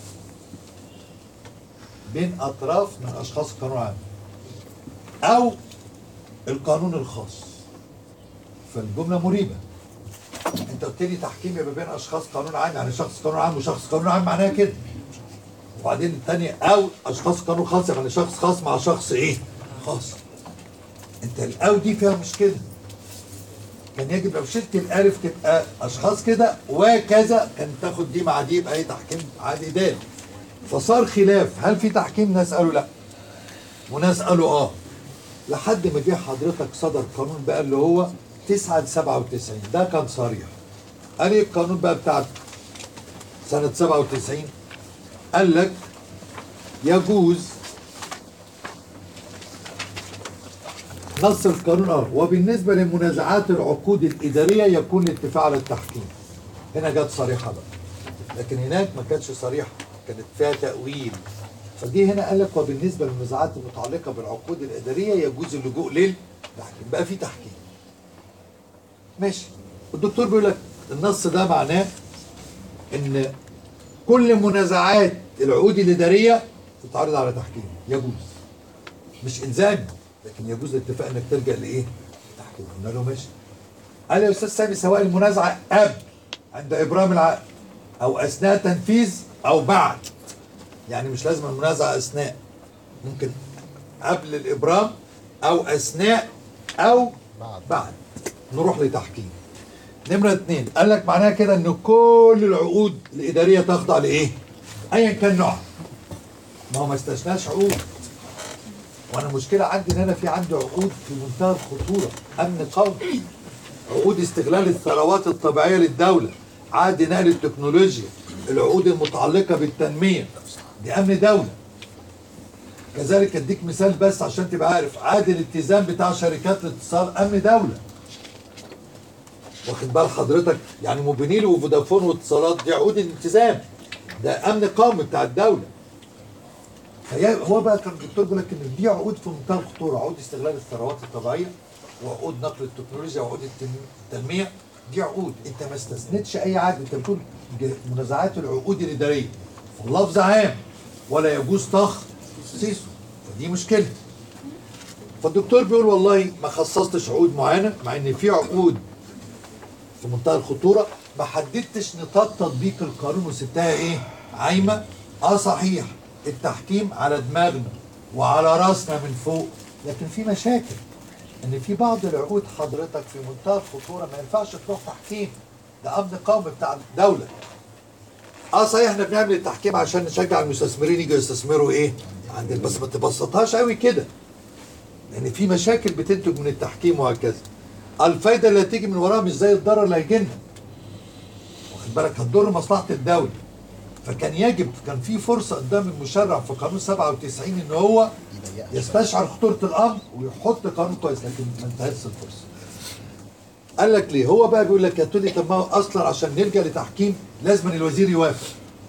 بين اطراف من اشخاص القانون العام او القانون الخاص فالجمله مريبه انت قلت لي تحكيم يبقى بين اشخاص قانون عام يعني شخص قانون عام وشخص قانون عام معناها كده وبعدين الثانيه او اشخاص قانون خاص يعني شخص خاص مع شخص ايه خاص انت الاو دي فيها مشكله كان يجب لو شلت الالف تبقى اشخاص كده وكذا كان تاخد دي مع دي يبقى ايه تحكيم عادي دال فصار خلاف هل في تحكيم ناس قالوا لا وناس قالوا اه لحد ما جه حضرتك صدر قانون بقى اللي هو 9 97 ده كان صريح قال ايه القانون بقى بتاع سنة 97 قال لك يجوز نص القانون اه وبالنسبة لمنازعات العقود الإدارية يكون الاتفاق على التحكيم هنا جت صريحة بقى لكن هناك ما كانتش صريحة كانت فيها تأويل فجه هنا قال لك وبالنسبة للنزاعات المتعلقة بالعقود الإدارية يجوز اللجوء للتحكيم بقى في تحكيم ماشي الدكتور بيقول لك النص ده معناه ان كل منازعات العقود الاداريه تتعرض على تحكيم يجوز مش الزامي لكن يجوز الاتفاق انك تلجا لايه؟ تحكيم قلنا له ماشي قال يا استاذ سامي سواء المنازعه قبل عند ابرام العقد او اثناء تنفيذ او بعد يعني مش لازم المنازعه اثناء ممكن قبل الابرام او اثناء او بعد نروح لتحكيم نمرة اتنين قال لك معناها كده ان كل العقود الادارية تخضع لايه؟ ايا كان نوعها ما هو ما استثناش عقود وانا مشكلة عندي ان انا في عندي عقود في منتهى الخطورة امن قومي عقود استغلال الثروات الطبيعية للدولة عقد نقل التكنولوجيا العقود المتعلقة بالتنمية دي امن دولة كذلك اديك مثال بس عشان تبقى عارف عقد الالتزام بتاع شركات الاتصال امن دولة واخد بال حضرتك يعني موبينيل وفودافون واتصالات دي عقود الالتزام ده امن قومي بتاع الدوله فهي هو بقى كان الدكتور بيقول لك ان دي عقود في منتهى الخطوره عقود استغلال الثروات الطبيعيه وعقود نقل التكنولوجيا وعقود التن- التنميه دي عقود انت ما استثنتش اي عقد انت بتقول ج- منازعات العقود الاداريه واللفظ عام ولا يجوز تخصيصه فدي مشكله فالدكتور بيقول والله ما خصصتش عقود معينه مع ان في عقود في منتهى الخطوره ما حددتش نطاق تطبيق القانون وسبتها ايه؟ عايمه اه صحيح التحكيم على دماغنا وعلى راسنا من فوق لكن في مشاكل ان في بعض العقود حضرتك في منتهى الخطوره ما ينفعش تروح تحكيم ده امن قومي بتاع الدوله اه صحيح احنا بنعمل التحكيم عشان نشجع المستثمرين يجوا يستثمروا ايه؟ عند بس ما تبسطهاش قوي كده لان في مشاكل بتنتج من التحكيم وهكذا الفايده اللي هتيجي من وراها مش زي الضرر اللي هيجي لنا واخد بالك هتضر مصلحه الدوله فكان يجب كان في فرصه قدام المشرع في قانون 97 ان هو يستشعر خطوره الامر ويحط قانون كويس لكن ما انتهتش الفرصه. قال لك ليه؟ هو بقى بيقول لك يا توني طب ما هو اصلا عشان نلجا لتحكيم لازم الوزير يوافق.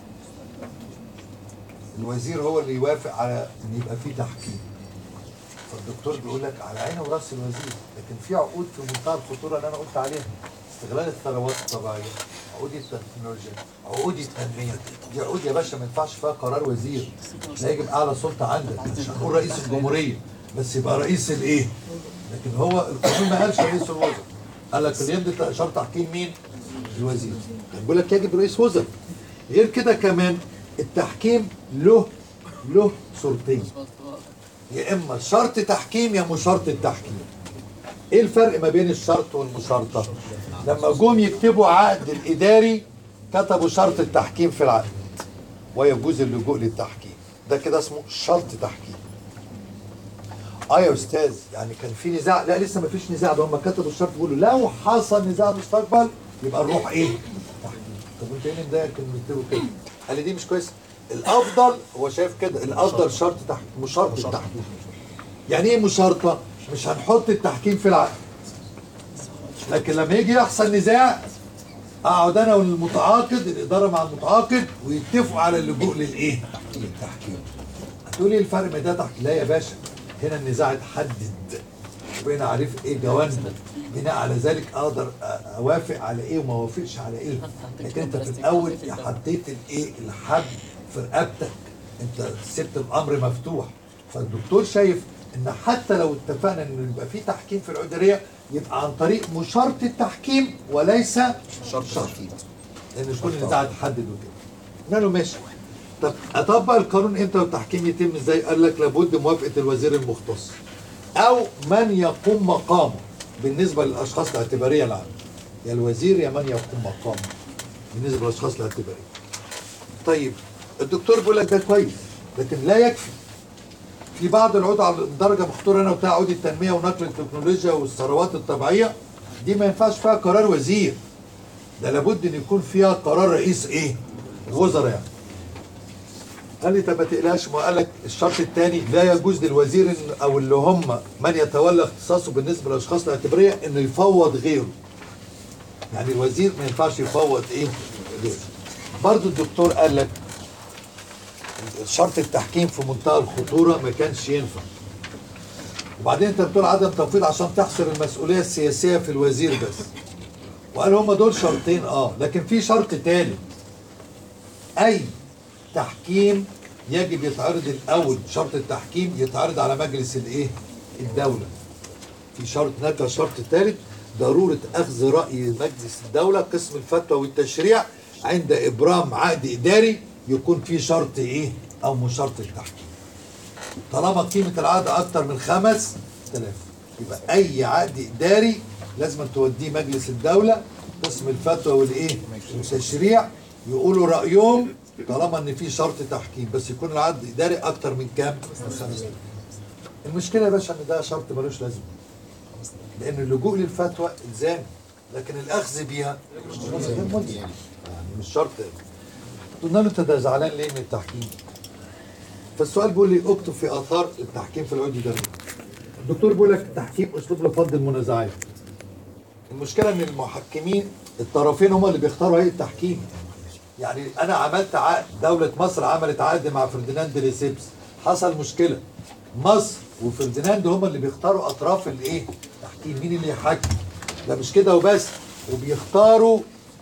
الوزير هو اللي يوافق على ان يبقى في تحكيم. فالدكتور بيقول لك على عينه وراس الوزير لكن في عقود في منتهى الخطوره اللي انا قلت عليها استغلال الثروات الطبيعيه عقود التكنولوجيا عقود التنميه دي عقود يا باشا ما ينفعش فيها قرار وزير لا يجب اعلى سلطه عندك مش هنقول رئيس الجمهوريه بس يبقى رئيس الايه لكن هو القانون ما قالش رئيس الوزراء قال لك اللي يمضي اشار تحكيم مين الوزير كان بيقول لك يجب رئيس وزراء غير كده كمان التحكيم له له صورتين يا اما شرط تحكيم يا مشارطه تحكيم ايه الفرق ما بين الشرط والمشارطه لما جم يكتبوا عقد الاداري كتبوا شرط التحكيم في العقد ويجوز اللجوء للتحكيم ده كده اسمه شرط تحكيم اه يا استاذ يعني كان في نزاع لا لسه ما فيش نزاع ده هم كتبوا الشرط بيقولوا لو حصل نزاع مستقبل يبقى نروح ايه تحكيم طب انت ايه اللي مضايقك ان يكتبوا كده قال لي دي مش كويس الافضل هو شايف كده الافضل شرط تحكيم مشارطه التحكيم يعني ايه مشارطه مش هنحط التحكيم في العقد لكن لما يجي يحصل نزاع اقعد انا والمتعاقد الاداره مع المتعاقد ويتفقوا على اللجوء للايه؟ للتحكيم. هتقول لي الفرق ما ده تحكيم؟ لا يا باشا هنا النزاع اتحدد وبقينا عارف ايه جوانبه بناء على ذلك اقدر أ- اوافق على ايه وما اوافقش على ايه لكن انت في الاول حطيت الايه الحد في رقبتك انت سبت الامر مفتوح فالدكتور شايف ان حتى لو اتفقنا ان يبقى في تحكيم في العذريه يبقى عن طريق مشارطه التحكيم وليس شرط تحكيم لان كل النزاع اتحدد وكده قلنا له ماشي طب اطبق القانون امتى والتحكيم يتم ازاي قال لك لابد موافقه الوزير المختص او من يقوم مقامه بالنسبه للاشخاص الاعتباريه العامه يا الوزير يا من يقوم مقامه بالنسبه للاشخاص الاعتباريه طيب الدكتور بيقول لك ده كويس لكن لا يكفي في بعض العقود على درجه مختاره انا وبتاع عقود التنميه ونقل التكنولوجيا والثروات الطبيعيه دي ما ينفعش فيها قرار وزير ده لابد ان يكون فيها قرار رئيس ايه؟ الوزراء يعني. قال لي طب ما تقلقش ما قال لك الشرط الثاني لا يجوز للوزير إن- او اللي هم من يتولى اختصاصه بالنسبه للاشخاص الاعتباريه انه يفوض غيره. يعني الوزير ما ينفعش يفوض ايه؟ غيره. برضه الدكتور قال لك شرط التحكيم في منتهى الخطوره ما كانش ينفع. وبعدين انت بتقول عدم تفويض عشان تحصر المسؤوليه السياسيه في الوزير بس. وقال هم دول شرطين اه لكن في شرط ثالث اي تحكيم يجب يتعرض الاول شرط التحكيم يتعرض على مجلس الايه الدوله في شرط هناك شرط ثالث ضروره اخذ راي مجلس الدوله قسم الفتوى والتشريع عند ابرام عقد اداري يكون فيه شرط ايه او مشارط التحكيم طالما قيمه العقد اكتر من خمس تلاف يبقى اي عقد اداري لازم توديه مجلس الدوله قسم الفتوى والايه والتشريع يقولوا رايهم طالما ان في شرط تحكيم بس يكون العقد اداري اكتر من كام؟ من خمس تلاف. المشكله يا باشا ان ده شرط ملوش لازمه لان اللجوء للفتوى الزامي لكن الاخذ بيها غير ملزم يعني مش شرط قلنا له انت ده زعلان ليه من التحكيم؟ فالسؤال بيقول لي اكتب في اثار التحكيم في العقود الاداريه. الدكتور بيقول لك التحكيم اسلوب لفض المنازعات. المشكله ان المحكمين الطرفين هم اللي بيختاروا هيئه التحكيم. يعني انا عملت عقد دوله مصر عملت عقد مع فرديناند ليسيبس حصل مشكله مصر وفرديناند هم اللي بيختاروا اطراف الايه؟ التحكيم مين اللي يحكم؟ ده مش كده وبس وبيختاروا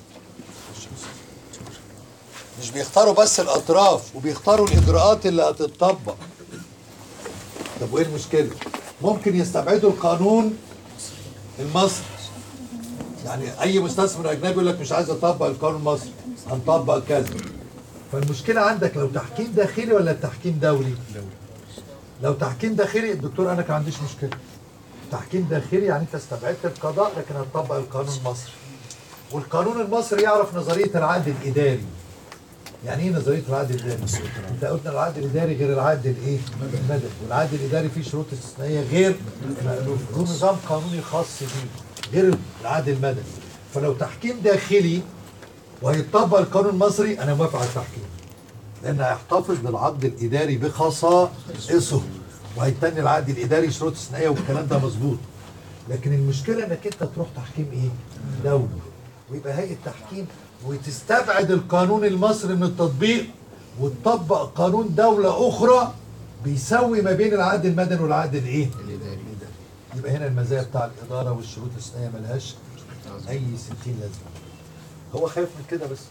مش بيختاروا بس الاطراف وبيختاروا الاجراءات اللي هتطبق طب وايه المشكله ممكن يستبعدوا القانون المصري يعني اي مستثمر اجنبي يقول لك مش عايز اطبق القانون المصري هنطبق كذا فالمشكله عندك لو تحكيم داخلي ولا تحكيم دولي لو تحكيم داخلي الدكتور انا كان عنديش مشكله تحكيم داخلي يعني انت استبعدت القضاء لكن هتطبق القانون المصري والقانون المصري يعرف نظريه العقد الاداري يعني ايه نظريه العقد الاداري؟ انت قلنا العقد الاداري غير العقد الايه؟ المدني، والعقد الاداري فيه شروط استثنائيه غير مألوفه، له نظام قانوني خاص بيه. غير العقد المدني فلو تحكيم داخلي وهيطبق القانون المصري انا موافق على التحكيم لان هيحتفظ للعقد الاداري بخصائصه وهيتني العقد الاداري شروط استثنائيه والكلام ده مظبوط لكن المشكله انك انت تروح تحكيم ايه؟ دولي ويبقى هيئه تحكيم وتستبعد القانون المصري من التطبيق وتطبق قانون دوله اخرى بيسوي ما بين العقد المدني والعقد الايه؟ الاداري يبقى هنا المزايا بتاع الاداره والشروط الاستثنائيه ملهاش اي 60 لازمه هو خايف من كده بس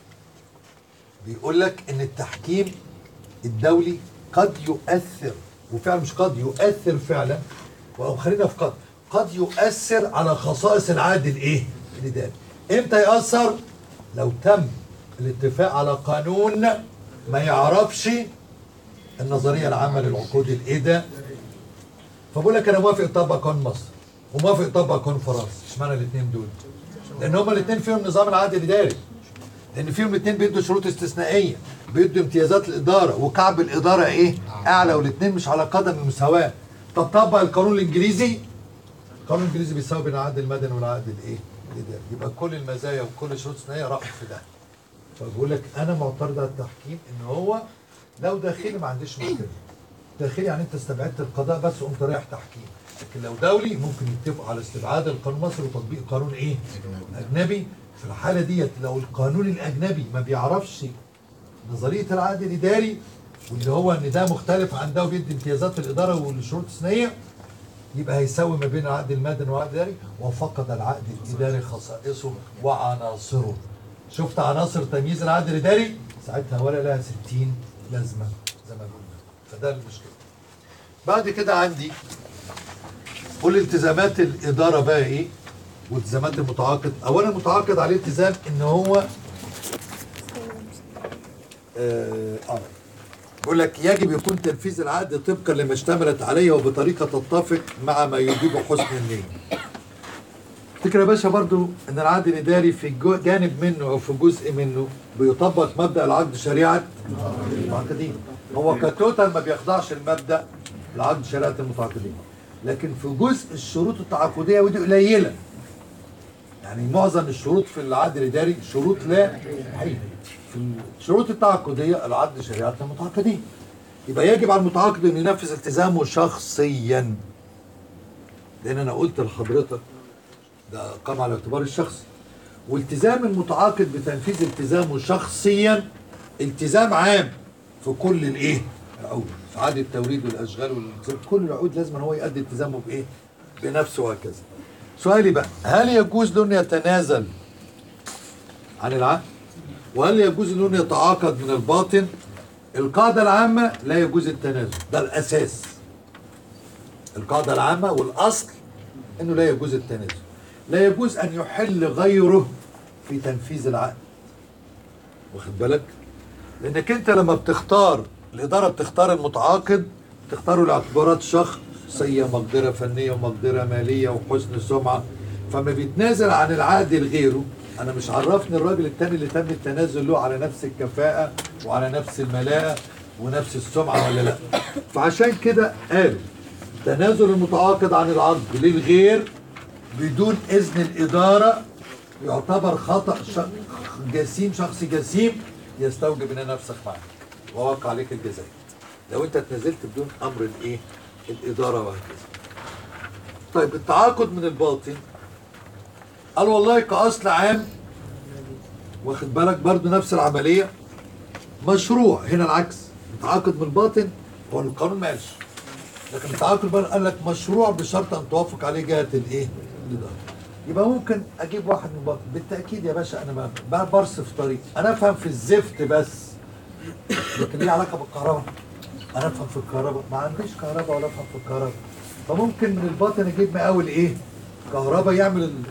بيقول لك ان التحكيم الدولي قد يؤثر وفعلا مش قد يؤثر فعلا او خلينا في قد قد يؤثر على خصائص العقد الايه الاداري امتى ياثر لو تم الاتفاق على قانون ما يعرفش النظريه العامه للعقود الاداريه فبقول لك انا موافق اطبق قانون مصر وموافق اطبق قانون فرنسا اشمعنى الاثنين دول لان هما الاثنين فيهم نظام العقد الاداري لان فيهم الاثنين بيدوا شروط استثنائيه بيدوا امتيازات الاداره وكعب الاداره ايه اعلى والاثنين مش على قدم المساواه طب طبق القانون الانجليزي القانون الانجليزي بيساوي بين العقد المدني والعقد الايه الاداري يبقى كل المزايا وكل الشروط الاستثنائيه راحوا في ده فبقول لك انا معترض على التحكيم ان هو لو داخلي ما عنديش مشكله داخلي يعني انت استبعدت القضاء بس وقمت رايح تحكيم لكن لو دولي ممكن يتفقوا على استبعاد القانون المصري وتطبيق قانون ايه اجنبي في الحاله ديت لو القانون الاجنبي ما بيعرفش نظريه العقد الاداري واللي هو ان ده مختلف عن ده وبيدي امتيازات الاداره والشروط الثانيه يبقى هيساوي ما بين العقد المدني والعقد الاداري وفقد العقد الاداري خصائصه وعناصره شفت عناصر تمييز العقد الاداري ساعتها ولا لها 60 لازمه زي ما قلنا فده المشكله بعد كده عندي كل التزامات الاداره بقى ايه والتزامات المتعاقد اولا المتعاقد عليه التزام ان هو اه آه. بيقول لك يجب يكون تنفيذ العقد طبقا لما اشتملت عليه وبطريقه تتفق مع ما يجيب حسن النيه. فكرة يا باشا برضو ان العقد الاداري في جو- جانب منه او في جزء منه بيطبق مبدا العقد شريعه المتعاقدين. هو كتوتال ما بيخضعش المبدا العقد شريعه المتعاقدين. لكن في جزء الشروط التعاقديه ودي قليله. يعني معظم الشروط في العقد الاداري شروط لا حقيقة. في الشروط التعاقديه العقد شريعه المتعاقدين. يبقى يجب على المتعاقد انه ينفذ التزامه شخصيا. لان انا قلت لحضرتك ده قام على اعتبار الشخص والتزام المتعاقد بتنفيذ التزامه شخصيا التزام عام في كل الايه العقود في عقد التوريد والاشغال والالتزام كل العقود لازم هو يؤدي التزامه بايه بنفسه وهكذا سؤالي بقى هل يجوز له انه يتنازل عن العقد وهل يجوز له انه يتعاقد من الباطن القاعده العامه لا يجوز التنازل ده الاساس القاعده العامه والاصل انه لا يجوز التنازل لا يجوز ان يحل غيره في تنفيذ العقد واخد بالك لانك انت لما بتختار الاداره بتختار المتعاقد تختاره لاعتبارات شخصيه مقدره فنيه ومقدره ماليه وحسن سمعه فما بيتنازل عن العقد لغيره انا مش عرفني الراجل التاني اللي تم التنازل له على نفس الكفاءه وعلى نفس الملاءه ونفس السمعه ولا لا فعشان كده قالوا تنازل المتعاقد عن العقد للغير بدون اذن الاداره يعتبر خطا ش... جسيم شخصي جسيم يستوجب ان انا افسخ معك ووقع عليك الجزاء لو انت اتنازلت بدون امر الايه الاداره وهكذا طيب التعاقد من الباطن قال والله كاصل عام واخد بالك برضو نفس العمليه مشروع هنا العكس التعاقد من الباطن هو القانون ما قالش لكن التعاقد بقى قال لك مشروع بشرط ان توافق عليه جهه الايه؟ الاداره. يبقى ممكن اجيب واحد من بطن بالتاكيد يا باشا انا ما- ب- برصف طريق انا افهم في الزفت بس لكن ليه علاقه بالكهرباء؟ انا افهم في الكهرباء ما عنديش كهرباء ولا افهم في الكهرباء فممكن من الباطن اجيب مقاول ايه؟ كهرباء يعمل ال-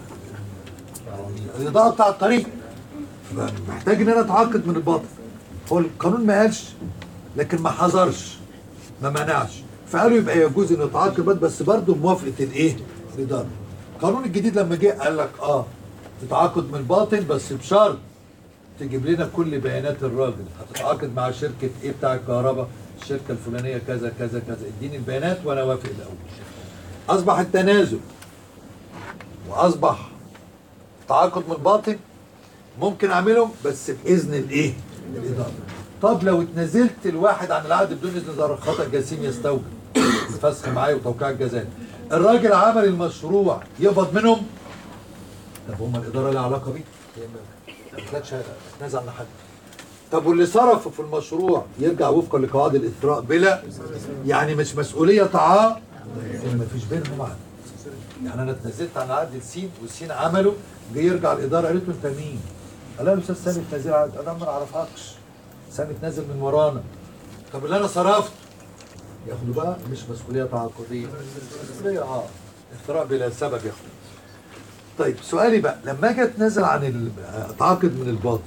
الاضاءه بتاع الطريق محتاج ان انا اتعاقد من الباطن هو القانون ما قالش لكن ما حذرش ما منعش فقالوا يبقى يجوز ان يتعاقد بس بس برضه موافقه الايه؟ الاداره. القانون الجديد لما جه قال لك اه تتعاقد من الباطن بس بشرط تجيب لنا كل بيانات الراجل هتتعاقد مع شركه ايه بتاع الكهرباء الشركه الفلانيه كذا كذا كذا اديني البيانات وانا وافق الاول. اصبح التنازل واصبح تعاقد من الباطن ممكن اعملهم بس باذن الايه؟ الاداره. طب لو اتنازلت الواحد عن العقد بدون اذن اداره خطا جسيم يستوجب الفسخ معايا وتوقيع الجزاء. الراجل عمل المشروع يقبض منهم طب هم الاداره لها علاقه بيه؟ هي ما ما كانتش تنازل عن حد. طب واللي صرفه في المشروع يرجع وفقا لقواعد الاثراء بلا يعني مش مسؤوليه طعام ما فيش بينهم عقد. يعني انا اتنازلت عن عقد السين والسين عمله جه يرجع الاداره قالت له انت مين؟ قال لها الاستاذ سامي تنازل عقد انا ما اعرفكش سامي تنازل من ورانا طب اللي انا صرفت ياخدوا بقى مش مسؤوليه تعاقديه مسؤوليه اه اثراء بلا سبب ياخدوا طيب سؤالي بقى لما اجي اتنازل عن ال- اتعاقد من الباطن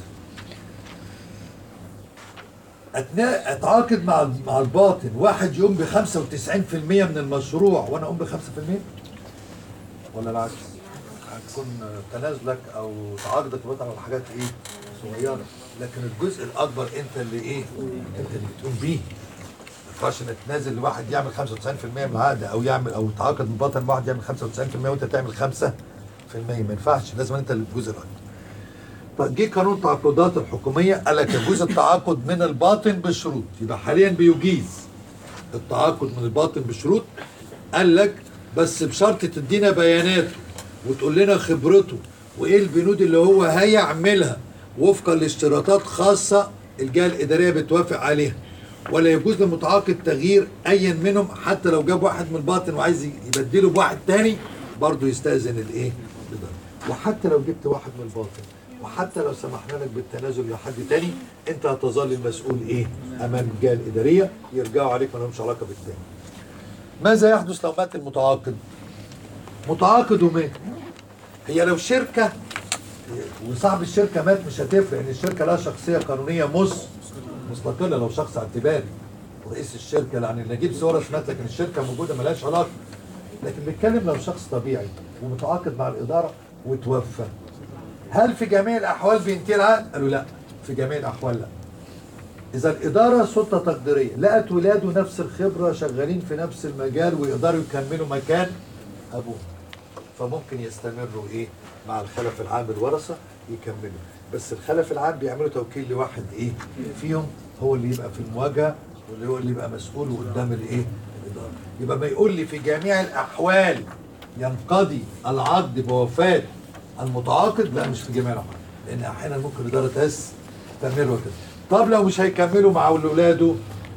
أتنا... اتعاقد مع مع الباطن واحد يقوم ب 95% من المشروع وانا اقوم ب 5% ولا العكس؟ هتكون تنازلك او تعاقدك مثلا على حاجات ايه؟ صغيره لكن الجزء الاكبر انت اللي ايه؟ انت اللي بتقوم بيه ما ينفعش انك تنازل لواحد يعمل 95% من العقد او يعمل او تعاقد من باطن واحد يعمل 95% وانت تعمل 5% ما ينفعش لازم انت اللي الجزء الاكبر طب جه قانون التعاقدات الحكوميه قال لك يجوز التعاقد من الباطن بالشروط يبقى حاليا بيجيز التعاقد من الباطن بشروط قال لك بس بشرط تدينا بياناته وتقول لنا خبرته وايه البنود اللي هو هيعملها وفقا لاشتراطات خاصه الجهه الاداريه بتوافق عليها ولا يجوز للمتعاقد تغيير ايا منهم حتى لو جاب واحد من الباطن وعايز يبدله بواحد تاني برضه يستاذن الايه؟ الإدارة. وحتى لو جبت واحد من الباطن وحتى لو سمحنا لك بالتنازل لحد تاني انت هتظل المسؤول ايه؟ امام الجهه الاداريه يرجعوا عليك ما لهمش علاقه بالتاني. ماذا يحدث لو مات المتعاقد؟ متعاقد ومات. هي لو شركه وصاحب الشركه مات مش هتفرق ان الشركه لها شخصيه قانونيه مس مستقله لو شخص اعتباري ورئيس الشركه يعني نجيب سورس مات لكن الشركه موجوده ملهاش علاقه لكن بيتكلم لو شخص طبيعي ومتعاقد مع الاداره وتوفى هل في جميع الاحوال بينتهي العقد؟ قالوا لا في جميع الاحوال لا اذا الاداره سلطه تقديريه لقت ولاده نفس الخبره شغالين في نفس المجال ويقدروا يكملوا مكان ابوهم فممكن يستمروا ايه مع الخلف العام الورثه يكملوا بس الخلف العام بيعملوا توكيل لواحد ايه فيهم هو اللي يبقى في المواجهه واللي هو اللي يبقى مسؤول قدام الايه الاداره يبقى ما يقول لي في جميع الاحوال ينقضي العقد بوفاه المتعاقد لا مش في جميع الاحوال لان احيانا ممكن الاداره تستمر وكده طب لو مش هيكملوا مع اولاده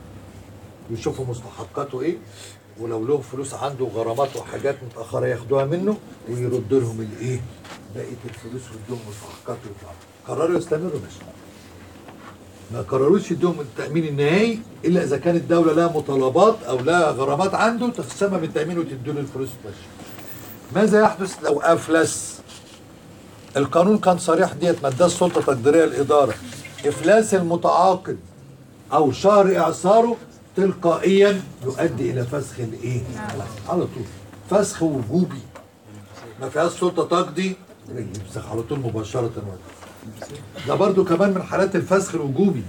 يشوفوا مستحقاته ايه ولو لهم فلوس عنده غرامات وحاجات متاخره ياخدوها منه ويرد لهم الايه بقيه الفلوس ويدوهم مستحقاته ويطلعوا قرروا يستمروا ماشي ما قرروش يدوهم التامين النهائي الا اذا كانت الدوله لها مطالبات او لها غرامات عنده تخصمها من التامين وتدوا له الفلوس ماشي ماذا يحدث لو افلس القانون كان صريح ديت ما اداش سلطه تقديريه للاداره افلاس المتعاقد او شهر اعصاره تلقائيا يؤدي الى فسخ الايه؟ على طول فسخ وجوبي ما فيهاش سلطه تقضي يفسخ على طول مباشره ده برضو كمان من حالات الفسخ الوجوبي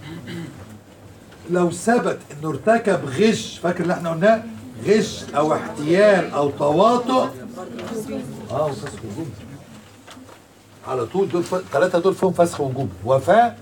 لو ثبت انه ارتكب غش فاكر اللي احنا قلناه غش او احتيال او تواطؤ اه فسخ وجوبي على طول دول ثلاثة دول فيهم فسخ وجوبي وفاة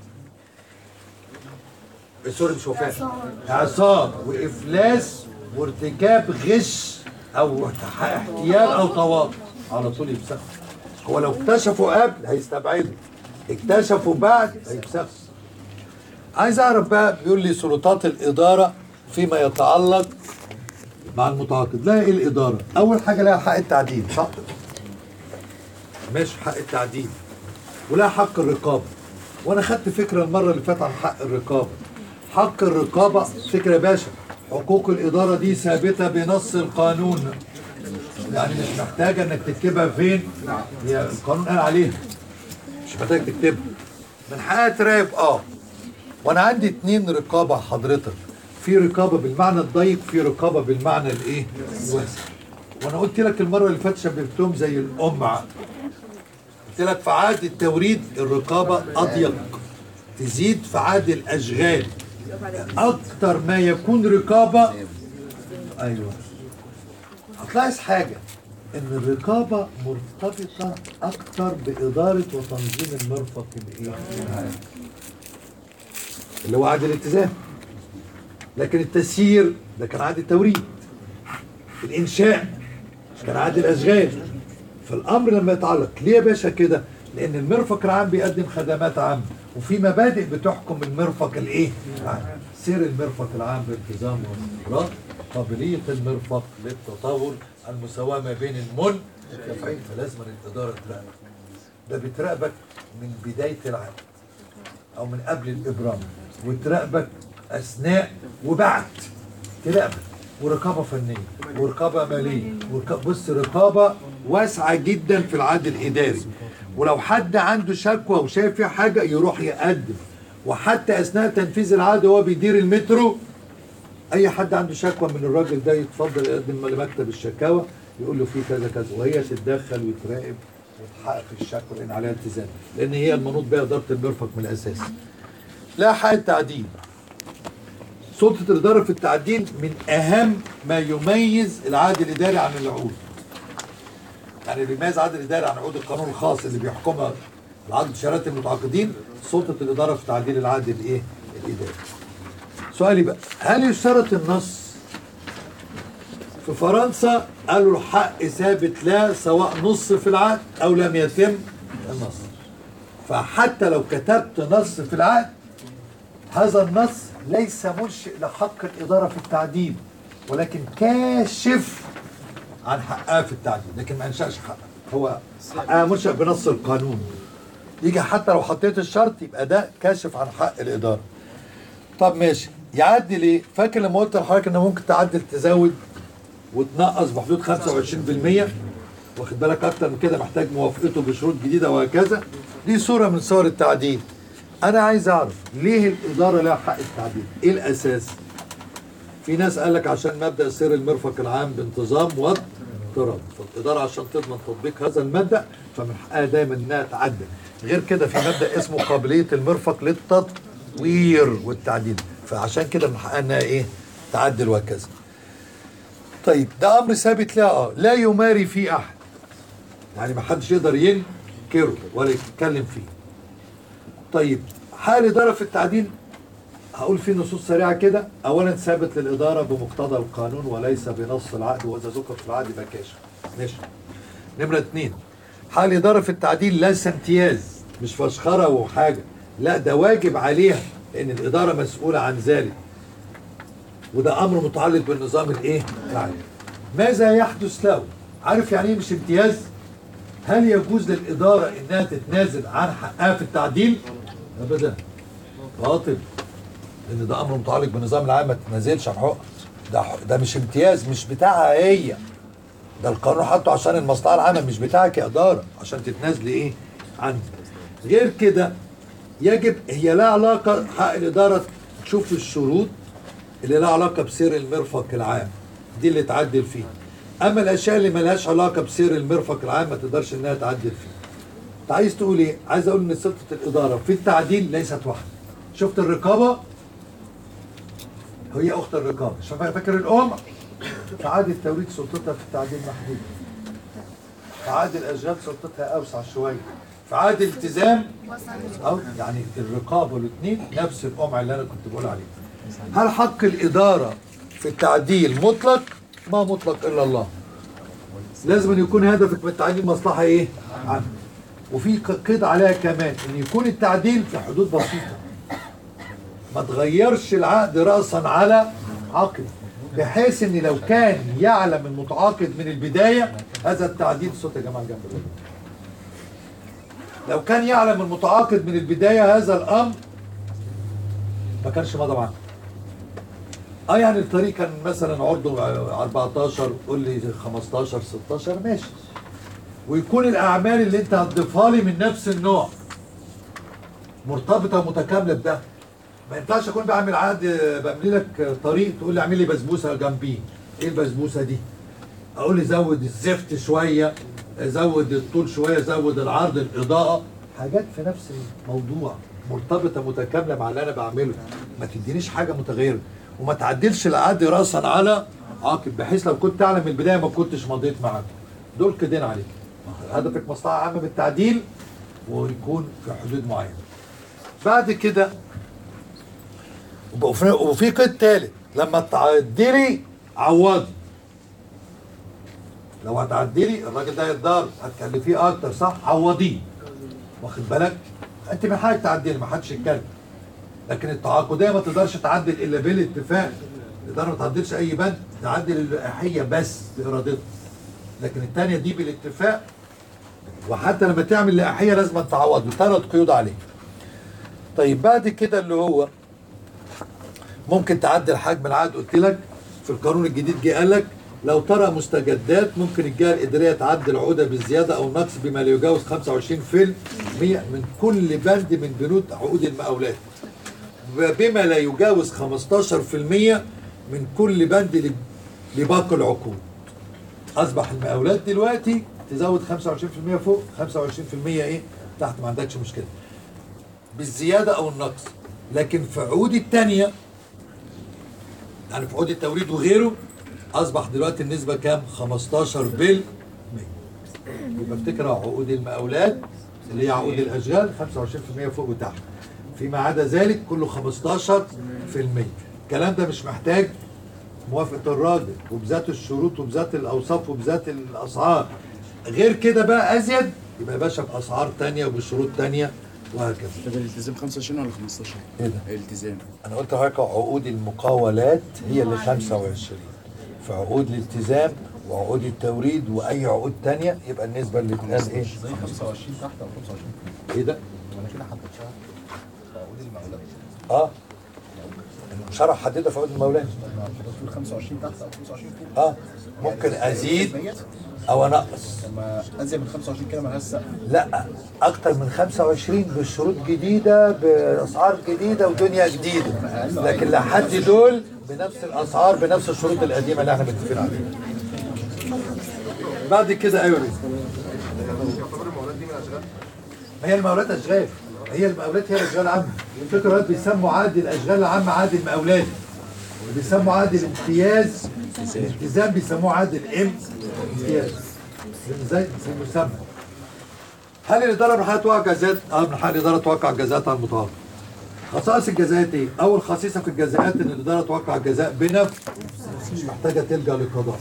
سوري مش وفاة إعصار وإفلاس وارتكاب غش أو احتيال أو تواطؤ على طول يفسخ هو لو اكتشفوا قبل هيستبعدوا اكتشفوا بعد هيفسخوا عايز أعرف بقى بيقول لي سلطات الإدارة فيما يتعلق مع المتعاقد لا ايه الإدارة أول حاجة لها حق التعديل صح ماشي حق التعديل ولا حق الرقابة وانا خدت فكرة المرة اللي فاتت عن حق الرقابة حق الرقابة فكرة يا باشا حقوق الإدارة دي ثابتة بنص القانون يعني مش محتاجة انك تكتبها فين هي القانون قال عليها مش محتاج تكتبها من حقها تراقب اه وانا عندي اتنين رقابة حضرتك في رقابة بالمعنى الضيق في رقابة بالمعنى الايه الواسع وانا قلت لك المرة اللي فاتت شبهتهم زي القمع قلت لك في عقد التوريد الرقابة أضيق تزيد في عقد الأشغال أكتر ما يكون رقابة أيوه هتلاحظ حاجة ان الرقابه مرتبطه اكتر باداره وتنظيم المرفق الايه؟ العام. اللي هو عقد الالتزام لكن التسيير ده كان عقد التوريد الانشاء كان عقد الاشغال فالامر لما يتعلق ليه يا باشا كده؟ لان المرفق العام بيقدم خدمات عامه وفي مبادئ بتحكم المرفق الايه؟ العام سير المرفق العام بانتظام واستقرار قابليه المرفق للتطور المساواه ما بين المنتفعين فلازم الاداره تراقبك ده بتراقبك من بدايه العقد او من قبل الابرام وتراقبك اثناء وبعد تراقبك ورقابه فنيه ورقابه ماليه ورقابة بص رقابه واسعه جدا في العقد الاداري ولو حد عنده شكوى وشايف فيها حاجه يروح يقدم وحتى اثناء تنفيذ العقد وهو بيدير المترو اي حد عنده شكوى من الراجل ده يتفضل يقدم لمكتب الشكاوى يقول له في كذا كذا وهي تتدخل وتراقب وتحقق الشكوى لان عليها التزام لان هي المنوط بها اداره المرفق من الاساس لا حق التعديل سلطة الإدارة في التعديل من أهم ما يميز العقد الإداري عن العقود. يعني اللي بيميز العقد الإداري عن عقود القانون الخاص اللي بيحكمها العقد شهادات المتعاقدين سلطة الإدارة في تعديل العقد الإيه؟ الإداري. سؤالي بقى هل يشترط النص في فرنسا قالوا الحق ثابت لا سواء نص في العقد أو لم يتم النص. فحتى لو كتبت نص في العقد هذا النص ليس منشئ لحق الإدارة في التعديل ولكن كاشف عن حقها في التعديل لكن ما انشأش حقها هو حقها منشأ بنص القانون يجي حتى لو حطيت الشرط يبقى ده كاشف عن حق الإدارة طب ماشي يعدل ايه؟ فاكر لما قلت لحضرتك ان ممكن تعدل تزود وتنقص بحدود 25% واخد بالك اكتر من كده محتاج موافقته بشروط جديده وهكذا دي صوره من صور التعديل انا عايز اعرف ليه الاداره لها حق التعديل ايه الاساس في ناس قال لك عشان مبدا سير المرفق العام بانتظام واضطراب فالاداره عشان تضمن تطبيق هذا المبدا فمن حقها دايما انها تعدل غير كده في مبدا اسمه قابليه المرفق للتطوير والتعديل فعشان كده من حقها انها ايه تعدل وهكذا طيب ده امر ثابت لا اه لا يماري فيه احد يعني ما حدش يقدر ينكره ولا يتكلم فيه طيب حال الإدارة في التعديل هقول فيه نصوص سريعة كده أولا ثابت للإدارة بمقتضى القانون وليس بنص العقد وإذا ذكر في العقد يبقى كاشف ماشي نمرة اتنين حال الإدارة في التعديل ليس امتياز مش فشخرة وحاجة لا ده واجب عليها لأن الإدارة مسؤولة عن ذلك وده أمر متعلق بالنظام الإيه؟ العام ماذا يحدث له؟ عارف يعني إيه مش امتياز؟ هل يجوز للإدارة إنها تتنازل عن حقها في التعديل؟ أبدا باطل لأن ده أمر متعلق بالنظام العام ما تتنازلش عن حقوق ده ح- ده مش امتياز مش بتاعها هي ده القانون حاطه عشان المصلحة العامة مش بتاعك يا إدارة عشان تتنازلي إيه؟ عنه غير كده يجب هي لها علاقة حق الإدارة تشوف الشروط اللي لها علاقة بسير المرفق العام دي اللي تعدل فيها اما الاشياء اللي ملهاش علاقه بسير المرفق العام ما تقدرش انها تعدل فيه انت عايز تقول ايه عايز اقول ان سلطه الاداره في التعديل ليست واحده شفت الرقابه هي اخت الرقابه شوف فاكر الام في عقد التوريد سلطتها في التعديل محدوده في عقد الاشغال سلطتها اوسع شويه في عقد الالتزام أو يعني الرقابه والاثنين نفس القمع اللي انا كنت بقول عليه هل حق الاداره في التعديل مطلق ما مطلق الا الله لازم أن يكون هدفك من التعديل مصلحه ايه عامه وفي ق- قيد عليها كمان ان يكون التعديل في حدود بسيطه ما تغيرش العقد راسا على عقد بحيث ان لو كان يعلم المتعاقد من البدايه هذا التعديل صوت يا جماعه جنب الراجل. لو كان يعلم المتعاقد من البدايه هذا الامر ما كانش مضى معاه اه يعني الطريق كان مثلا عرضه 14 قول لي 15 16 ماشي ويكون الاعمال اللي انت هتضيفها لي من نفس النوع مرتبطه ومتكامله بده ما ينفعش اكون بعمل عقد بملي لك طريق تقول لي اعمل لي بسبوسه جنبيه ايه البسبوسه دي اقول لي زود الزفت شويه زود الطول شويه زود العرض الاضاءه حاجات في نفس الموضوع مرتبطه متكامله مع اللي انا بعمله ما تدينيش حاجه متغيره وما تعدلش العقد راسا على عاقب بحيث لو كنت اعلم من البدايه ما كنتش مضيت معاكم دول كدين عليك هدفك مصلحه عامه بالتعديل ويكون في حدود معينه بعد كده وفي وفي قيد تالت لما تعدلي عوضي لو هتعدلي الراجل ده يتضرب هتكلفيه اكتر صح عوضيه واخد بالك انت من حقك تعدلي ما حدش يتكلم لكن التعاقديه ما تقدرش تعدل الا بالاتفاق الاداره ما تعدلش اي بند تعدل الاباحيه بس بارادتها لكن الثانيه دي بالاتفاق وحتى لما تعمل لائحيه لازم تعوض ثلاث قيود عليك طيب بعد كده اللي هو ممكن تعدل حجم العقد قلت لك في القانون الجديد جه قال لك لو ترى مستجدات ممكن الجهه الاداريه تعدل عقودها بالزياده او النقص بما لا يجاوز 25% من كل بند من بنود عقود المقاولات بما لا يجاوز 15% من كل بند ل- لباقي العقود اصبح المقاولات دلوقتي تزود 25% فوق 25% ايه تحت ما عندكش مشكله بالزياده او النقص لكن في عقود الثانيه يعني في عقود التوريد وغيره اصبح دلوقتي النسبه كام 15 بال يبقى افتكر عقود المقاولات اللي هي عقود الاشغال 25% فوق وتحت فيما عدا ذلك كله 15% الكلام ده مش محتاج موافقه الراجل وبذات الشروط وبذات الاوصاف وبذات الاسعار غير كده بقى ازيد يبقى يا باشا باسعار تانية وبشروط تانية وهكذا طب الالتزام 25 ولا 15؟ ايه ده؟ الالتزام انا قلت لحضرتك عقود المقاولات هي اللي 25 في عقود الالتزام وعقود التوريد واي عقود تانية يبقى النسبه اللي بتقال ايه 25 تحت او 25 ايه ده وانا كده حددتها في عقود المقاولات اه المشرع حددها في عقود المولات حضرتك 25 تحت او 25 فوق اه ممكن ازيد او انقص لما ازيد من 25 كده ملهاش سقف لا اكتر من 25 بشروط جديده باسعار جديده ودنيا جديده لكن لحد دول بنفس الاسعار بنفس الشروط القديمه اللي احنا متفقين عليها بعد كده ايوه بيه. ما هي المقاولات اشغال هي المقاولات هي الاشغال العامه الفكره دلوقتي بيسموا عقد الاشغال العامه عقد المقاولات بيسموا عقد الامتياز الالتزام بيسموه عقد الامتياز زي زي المسمى هل الاداره من حقها توقع جزاءات؟ اه من حق الاداره توقع جزاءات على المتعاقد. خصائص الجزاءات ايه؟ اول خصيصه في الجزاءات ان الاداره توقع جزاء بنفس مش محتاجه تلجا للقضاء.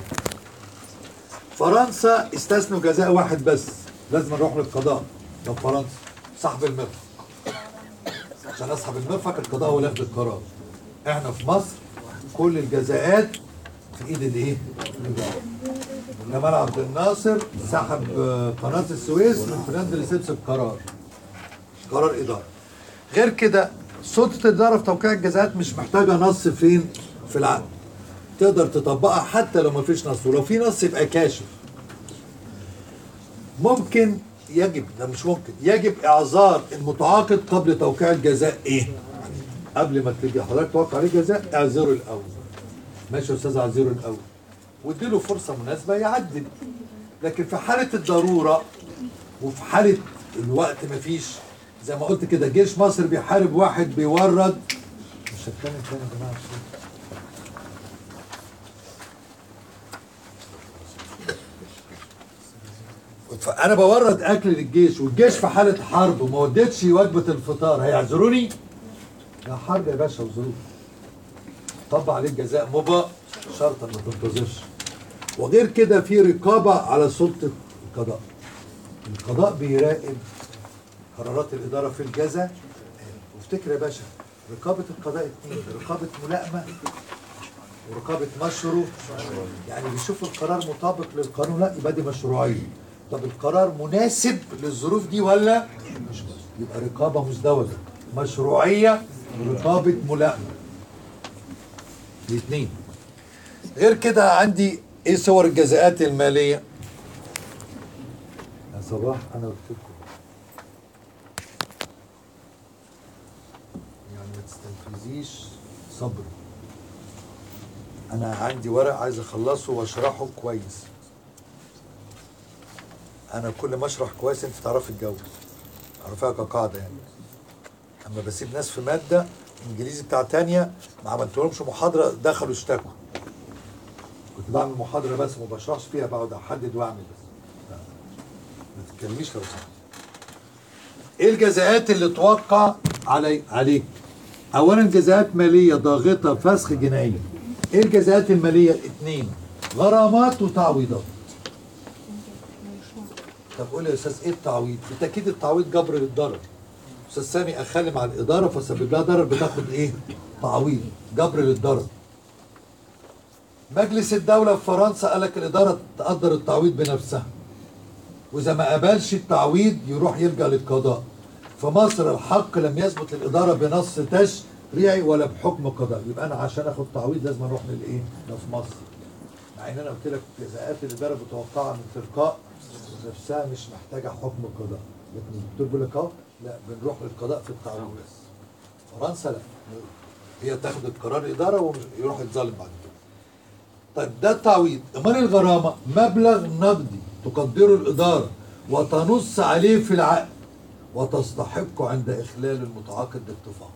فرنسا استثنوا جزاء واحد بس لازم نروح للقضاء لو فرنسا سحب المرفق عشان اسحب المرفق القضاء هو اللي ياخد القرار احنا في مصر كل الجزاءات في ايد الايه؟ الإدارة. جمال عبد الناصر سحب آه، قناة السويس من فرناند لسيبس بقرار قرار إدارة غير كده سلطة الإدارة في توقيع الجزاءات مش محتاجة نص فين في العقد تقدر تطبقها حتى لو ما فيش نص ولو في نص يبقى كاشف ممكن يجب ده مش ممكن يجب إعذار المتعاقد قبل توقيع الجزاء إيه؟ قبل ما تيجي حضرتك توقع عليه جزاء اعذره الأول ماشي يا أستاذ اعذره الأول واديله فرصة مناسبة يعدل لكن في حالة الضرورة وفي حالة الوقت مفيش زي ما قلت كده جيش مصر بيحارب واحد بيورد مش هتكلم تاني يا جماعة عشان- فانا بورد اكل للجيش والجيش في حاله حرب وما وديتش وجبه الفطار هيعذروني؟ لا حرب يا باشا وظروف طبق عليه الجزاء مبا شرطا ما تنتظرش وغير كده في رقابه على سلطه القضاء القضاء بيراقب قرارات الاداره في الجزاء وافتكر يا باشا رقابه القضاء اتنين رقابه ملائمه ورقابه مشروع يعني بيشوف القرار مطابق للقانون لا يبقى دي مشروعيه طب القرار مناسب للظروف دي ولا مش مناسب. يبقى رقابه مزدوجه مشروعيه ورقابه ملائمه الاثنين غير كده عندي ايه صور الجزاءات الماليه يا صباح انا قلت لكم يعني ما تستنفذيش صبري انا عندي ورق عايز اخلصه واشرحه كويس انا كل ما اشرح كويس انت تعرفي الجو تعرفيها كقاعده يعني اما بسيب ناس في ماده انجليزي بتاع تانية ما عملتلهمش محاضره دخلوا اشتكوا كنت بعمل محاضره بس ما بشرحش فيها بقعد احدد واعمل بس لا، ما تتكلميش لو سمحت ايه الجزاءات اللي توقع علي عليك اولا جزاءات ماليه ضاغطه فسخ جنائيه ايه الجزاءات الماليه الاثنين غرامات وتعويضات طب قول لي يا استاذ ايه التعويض بالتاكيد التعويض جبر للضرر استاذ سامي اخلي مع الاداره فسبب لها ضرر بتاخد ايه تعويض جبر للضرر مجلس الدولة في فرنسا قال لك الإدارة تقدر التعويض بنفسها وإذا ما قبلش التعويض يروح يلجأ للقضاء في مصر الحق لم يثبت للإدارة بنص تشريعي ولا بحكم قضائي يبقى أنا عشان آخد تعويض لازم أروح للإيه؟ ده في مصر مع إن أنا قلت لك جزاءات الإدارة بتوقعها من تلقاء نفسها مش محتاجة حكم قضاء لكن الدكتور بيقول لك أهو لا بنروح للقضاء في التعويض بس فرنسا لا هي تاخد القرار الإدارة ويروح يتظلم بعد كده طيب ده التعويض امال الغرامه مبلغ نقدي تقدره الاداره وتنص عليه في العقد وتستحق عند اخلال المتعاقد باتفاق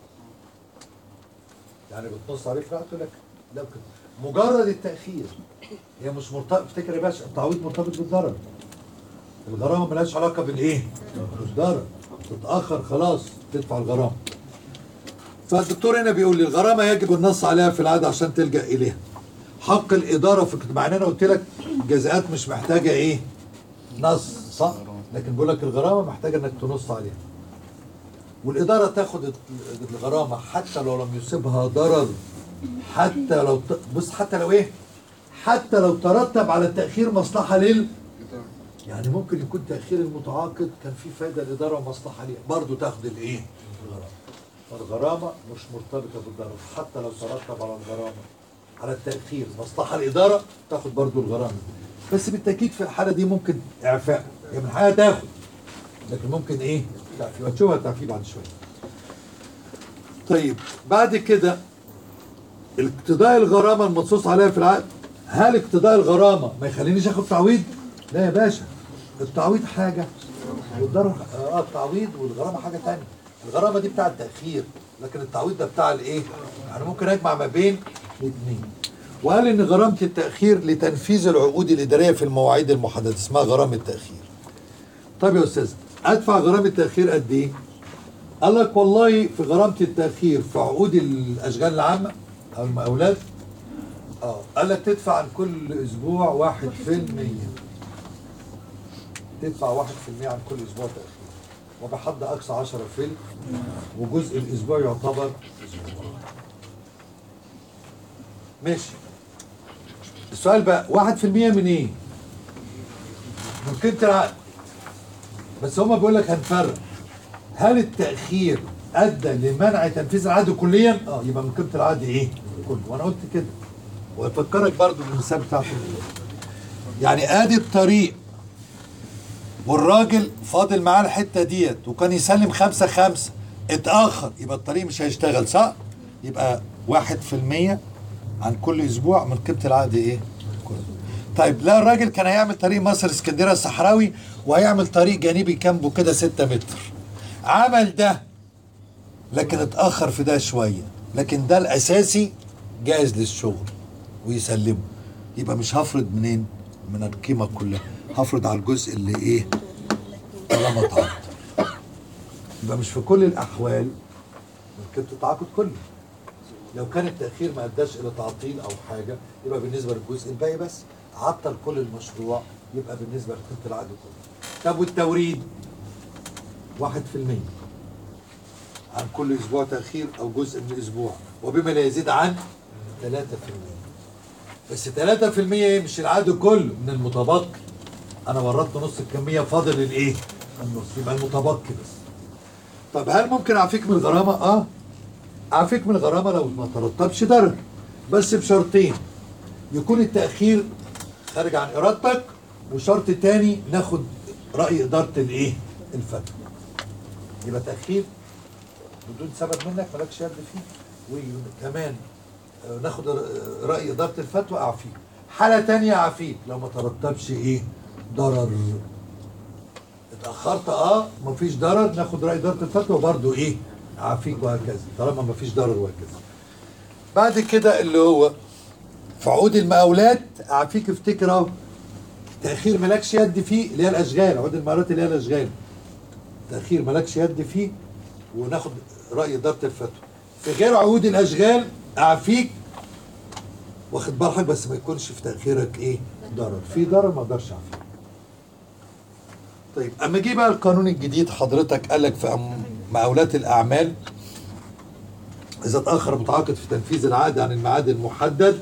يعني بتنص عليه في العقد تقول لك لا كده مجرد التاخير هي مش مرتبط افتكر يا باشا التعويض مرتبط بالضرر الغرامه ملهاش علاقه بالايه؟ بالضرر تتاخر خلاص تدفع الغرامه فالدكتور هنا بيقول لي الغرامه يجب النص عليها في العقد عشان تلجا اليها حق الاداره في مع ان انا قلت لك جزاءات مش محتاجه ايه نص صح لكن بقول لك الغرامه محتاجه انك تنص عليها والاداره تاخد الغرامه حتى لو لم يصيبها ضرر حتى لو ت... بص حتى لو ايه حتى لو ترتب على التاخير مصلحه لل يعني ممكن يكون تاخير المتعاقد كان في فايده للاداره ومصلحه ليها برضه تاخد الايه الغرامه فالغرامه مش مرتبطه بالضرر حتى لو ترتب على الغرامه على التأخير مصلحة الإدارة تاخد برضو الغرامة بس بالتأكيد في الحالة دي ممكن إعفاء هي من الحقيقة تاخد لكن ممكن إيه تعفي وهتشوفها تعفي بعد شوية طيب بعد كده اقتضاء الغرامة المنصوص عليها في العقد هل اقتضاء الغرامة ما يخلينيش اخد تعويض؟ لا يا باشا التعويض حاجة والضرر اه التعويض والغرامة حاجة تانية الغرامة دي بتاع التأخير لكن التعويض ده بتاع الايه؟ يعني ممكن اجمع ما بين الاثنين وقال ان غرامة التأخير لتنفيذ العقود الإدارية في المواعيد المحددة اسمها غرامة تأخير طيب يا أستاذ أدفع غرامة تأخير قد إيه؟ قال لك والله في غرامة التأخير في عقود الأشغال العامة أو المقاولات اه قال لك تدفع عن كل أسبوع واحد في المية تدفع واحد في المية عن كل أسبوع تأخير وبحد أقصى عشرة في المية وجزء الأسبوع يعتبر أسبوع ماشي السؤال بقى واحد في المية من ايه؟ من قيمة العقد بس هما بيقول لك هنفرق هل التأخير أدى لمنع تنفيذ العقد كليا؟ اه يبقى من قيمة العقد ايه؟ كله وأنا قلت كده وأفكرك برضو بالمثال بتاعته يعني آدي الطريق والراجل فاضل معاه الحتة ديت وكان يسلم خمسة خمسة اتأخر يبقى الطريق مش هيشتغل صح؟ يبقى واحد في المية عن كل اسبوع من قيمه العقد ايه؟ كله. طيب لا الراجل كان هيعمل طريق مصر اسكندريه الصحراوي وهيعمل طريق جانبي جنبه كده 6 متر. عمل ده لكن اتاخر في ده شويه لكن ده الاساسي جاهز للشغل ويسلمه يبقى مش هفرض منين؟ من القيمه كلها هفرض على الجزء اللي ايه؟ طالما اتعطل. يبقى مش في كل الاحوال من قيمه التعاقد كله. لو كان التأخير ما أداش إلى تعطيل أو حاجة يبقى بالنسبة للجزء الباقي بس عطل كل المشروع يبقى بالنسبة لقيمة العقد كله طب والتوريد واحد في المية عن كل أسبوع تأخير أو جزء من الأسبوع وبما لا يزيد عن ثلاثة في المية بس ثلاثة في المية إيه مش العقد كله من المتبقي أنا وردت نص الكمية فاضل الإيه؟ النص يبقى المتبقي بس طب هل ممكن أعفيك من الغرامة؟ آه اعفيك من الغرامه لو ما ترتبش ضرر بس بشرطين يكون التاخير خارج عن ارادتك وشرط تاني ناخد راي اداره الايه الفتوى يبقى تاخير بدون سبب منك مالكش يد فيه وكمان آه، ناخد راي اداره الفتوى اعفيك حاله تانية اعفيك لو ما ترتبش ايه ضرر اتاخرت اه مفيش ضرر ناخد راي اداره الفتوى برضو ايه اعفيك وهكذا طالما مفيش ضرر وهكذا بعد كده اللي هو في عقود المقاولات اعفيك افتكر اهو تاخير مالكش يد فيه اللي هي الاشغال عقود المقاولات اللي هي الاشغال تاخير مالكش يد فيه وناخد راي اداره الفتوى في غير عقود الاشغال اعفيك واخد بالك بس ما يكونش في تاخيرك ايه ضرر في ضرر ما اقدرش اعفيك طيب اما جه بقى القانون الجديد حضرتك قال لك في أم- مقاولات الاعمال اذا اتاخر متعاقد في تنفيذ العقد عن الميعاد المحدد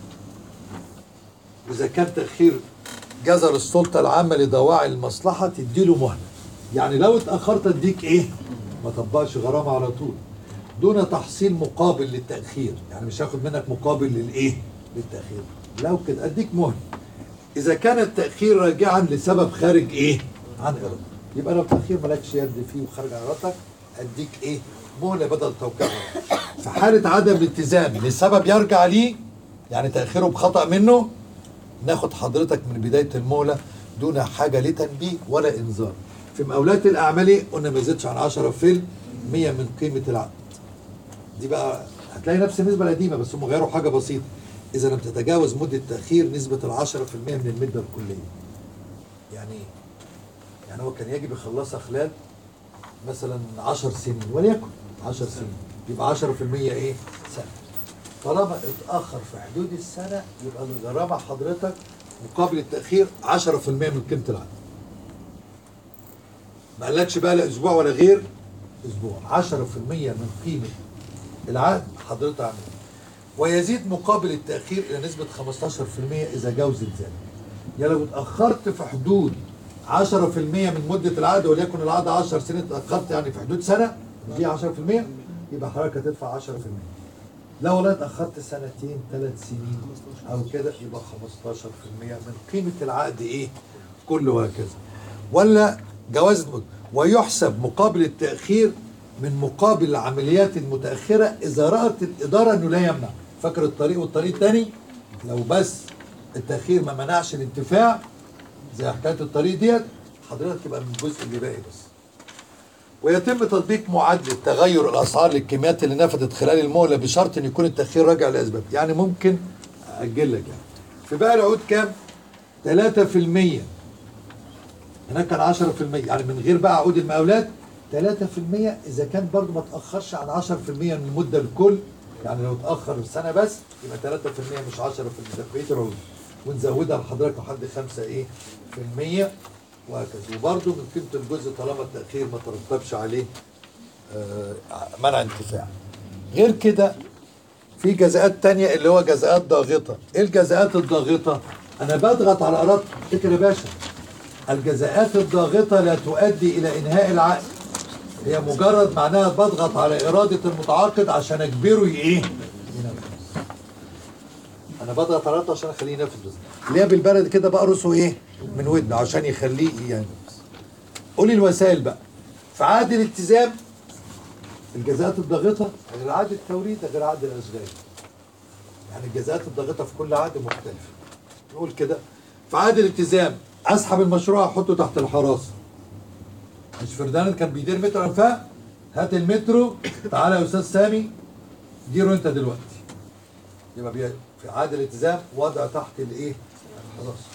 واذا كان تاخير جزر السلطه العامه لدواعي المصلحه تديله مهله يعني لو اتاخرت اديك ايه ما طبقش غرامه على طول دون تحصيل مقابل للتاخير يعني مش هاخد منك مقابل للايه للتاخير لو كده اديك مهله اذا كان التاخير راجعا لسبب خارج ايه عن ارادتك يبقى لو تاخير مالكش يد فيه وخارج عن ارادتك اديك ايه مهله بدل توقيع غرامة. في حاله عدم الالتزام لسبب يرجع ليه يعني تاخيره بخطا منه ناخد حضرتك من بدايه المهله دون حاجه لتنبيه ولا انذار في مقاولات الاعمال إيه؟ قلنا ما يزيدش عن 10% من قيمه العقد دي بقى هتلاقي نفس النسبه القديمه بس هم غيروا حاجه بسيطه اذا لم تتجاوز مده تاخير نسبه ال 10% من المده الكليه يعني ايه؟ يعني هو كان يجب يخلصها خلال مثلا 10 سنين وليكن 10 سنين يبقى 10% ايه؟ سنه طالما اتاخر في حدود السنه يبقى الغرامه حضرتك مقابل التاخير 10% من قيمه العقد ما قالكش بقى لا اسبوع ولا غير اسبوع 10% من قيمه العقد حضرتك عامل ويزيد مقابل التاخير الى نسبه 15% اذا جوز ذلك يعني لو اتاخرت في حدود 10% من مده العقد وليكن العقد 10 سنين اتاخرت يعني في حدود سنه دي 10% يبقى حضرتك هتدفع 10% لو لا اتاخرت سنتين ثلاث سنين او كده يبقى 15% من قيمه العقد ايه كله وهكذا ولا جواز المد- ويحسب مقابل التاخير من مقابل العمليات المتاخره اذا رات الاداره انه لا يمنع فاكر الطريق والطريق الثاني لو بس التاخير ما منعش الانتفاع زي حكايه الطريق ديت حضرتك تبقى من الجزء اللي باقي بس ويتم تطبيق معادلة تغير الأسعار للكميات اللي نفذت خلال المهلة بشرط أن يكون التأخير راجع لأسباب يعني ممكن أجل لك يعني في باقي العقود كام؟ 3% هناك كان 10% يعني من غير بقى عقود المقاولات 3% إذا كان برضو ما تأخرش عن 10% من المدة الكل يعني لو اتأخر سنة بس يبقى 3% مش 10% ده بقية العقود ونزودها لحضرتك لحد 5 إيه في المية وهكذا وبرضه من قيمة الجزء طالما التأخير ما ترتبش عليه آه، منع انتفاع غير كده في جزاءات تانية اللي هو جزاءات ضاغطة ايه الجزاءات الضاغطة انا بضغط على ارادتي افتكر يا باشا الجزاءات الضاغطة لا تؤدي الى انهاء العقد هي مجرد معناها بضغط على ارادة المتعاقد عشان اجبره ي- ايه ينفذ انا بضغط على ارادته عشان اخليه ينفذ بس اللي هي بالبلد كده بقرصه ايه من ودنه عشان يخليه ينفذ قولي الوسائل بقى في عقد الالتزام الجزاءات الضاغطة غير عقد التوريد غير عقد الأشغال يعني الجزاءات الضاغطة في كل عقد مختلفة نقول كده في عقد الالتزام أسحب المشروع أحطه تحت الحراسة مش فردان كان بيدير مترو أنفاق هات المترو تعالى يا أستاذ سامي ديره أنت دلوقتي يبقى بي- في عقد الالتزام وضع تحت الإيه؟ الحراسة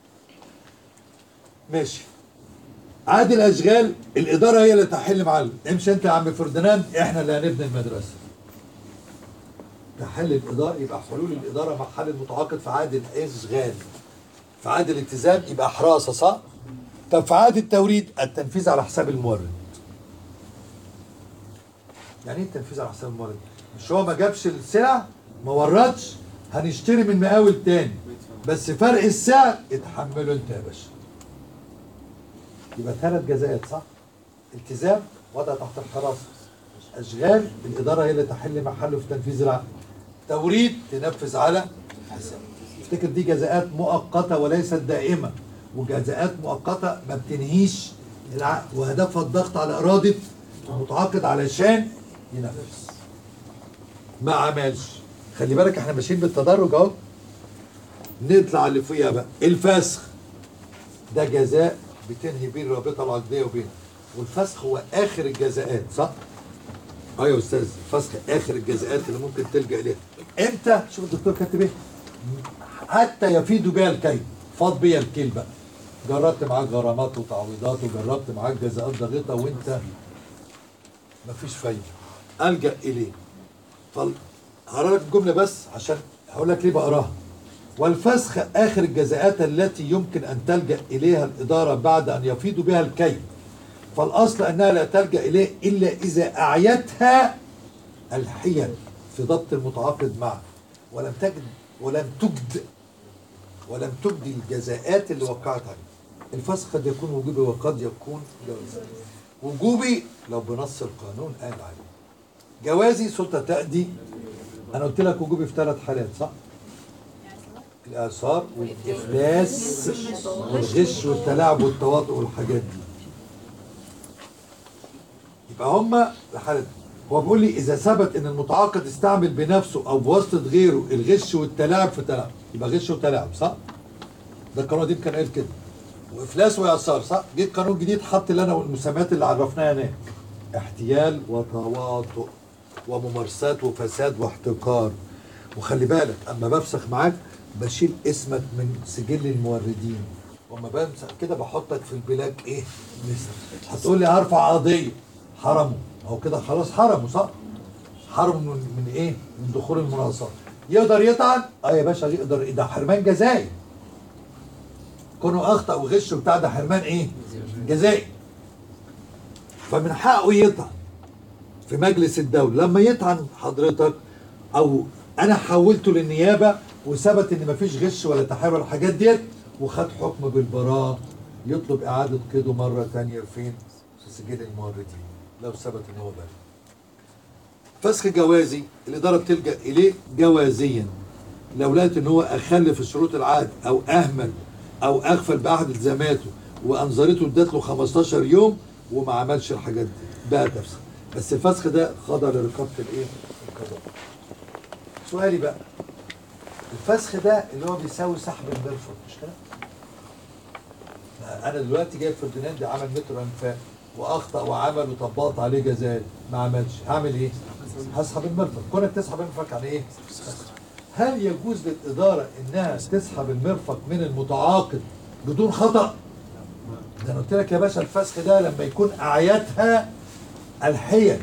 ماشي عقد الاشغال الاداره هي اللي تحل معلم امشي انت يا عم فرديناند احنا اللي هنبني المدرسه تحل الاداره يبقى حلول الاداره مع حل المتعاقد في عقد الاشغال في عقد الالتزام يبقى حراسه صح طب في عقد التوريد التنفيذ على حساب المورد يعني ايه التنفيذ على حساب المورد مش هو ما جابش السلع ما وردش هنشتري من مقاول تاني بس فرق السعر اتحمله انت يا باشا يبقى ثلاث جزاءات صح؟ التزام وضع تحت الحراسة أشغال الإدارة هي اللي تحل محله في تنفيذ العقد توريد تنفذ على حساب افتكر دي جزاءات مؤقتة وليست دائمة وجزاءات مؤقتة ما بتنهيش العقد وهدفها الضغط على إرادة المتعاقد علشان ينفذ ما عملش خلي بالك احنا ماشيين بالتدرج اهو نطلع اللي فيها بقى الفسخ ده جزاء بتنهي بيه الرابطه العقديه وبينه والفسخ هو اخر الجزاءات صح؟ ايوه يا استاذ الفسخ اخر الجزاءات اللي ممكن تلجا اليها امتى؟ شوف الدكتور كاتب ايه؟ حتى يفيد بها الكيل فاض بيا الكيل بقى جربت معاك غرامات وتعويضات وجربت معاك جزاءات ضاغطه وانت مفيش فايده الجا اليه فال هقرا لك الجمله بس عشان هقول لك ليه بقراها والفسخ اخر الجزاءات التي يمكن ان تلجا اليها الاداره بعد ان يفيض بها الكيل فالاصل انها لا تلجا اليه الا اذا اعيتها الحيل في ضبط المتعاقد معه ولم تجد ولم تجد ولم تجدي الجزاءات اللي وقعت عليه الفسخ قد يكون وجوبي وقد يكون جوازي وجوبي لو بنص القانون قال عليه جوازي سلطة تأدي أنا قلت لك وجوبي في ثلاث حالات صح؟ الآثار والإفلاس والغش والتلاعب والتواطؤ والحاجات دي يبقى هما الحالة دي هو بيقول لي إذا ثبت إن المتعاقد استعمل بنفسه أو بواسطة غيره الغش والتلاعب في تلاعب يبقى غش وتلاعب صح؟ ده القانون القديم كان قايل كده وإفلاس وإعصار صح؟ جه قانون جديد حط اللي أنا والمسميات اللي عرفناها هناك احتيال وتواطؤ وممارسات وفساد واحتكار وخلي بالك اما بفسخ معاك بشيل اسمك من سجل الموردين واما بمسك كده بحطك في البلاك ايه مصر هتقول لي هرفع قضيه حرمه هو كده خلاص حرمه صح حرمه من, من ايه من دخول المناصره يقدر يطعن اه يا باشا يقدر ده حرمان جزائي كونه اخطا وغش وبتاع ده حرمان ايه جزائي فمن حقه يطعن في مجلس الدولة لما يطعن حضرتك او انا حولته للنيابة وثبت ان مفيش غش ولا تحايل ولا الحاجات ديت وخد حكم بالبراءة يطلب اعادة قيده مرة تانية فين في سجل الموردين لو ثبت ان هو بريء فسخ جوازي الادارة بتلجأ اليه جوازيا لو لقت ان هو اخل في شروط العقد او اهمل او اغفل باحد التزاماته وانظرته ادت له 15 يوم وما عملش الحاجات دي بقى تفسخ بس الفسخ ده خضع لرقابه الايه؟ القضاء. سؤالي بقى الفسخ ده اللي هو بيساوي سحب المرفق مش كده؟ ما انا دلوقتي جايب فرديناند عمل متر انفاق واخطا وعمل وطبقت عليه جزائر ما عملش هعمل ايه؟ هسحب المرفق كونك تسحب المرفق يعني ايه؟ هل يجوز للاداره انها تسحب المرفق من المتعاقد بدون خطا؟ ده انا قلت لك يا باشا الفسخ ده لما يكون اعيتها الحيل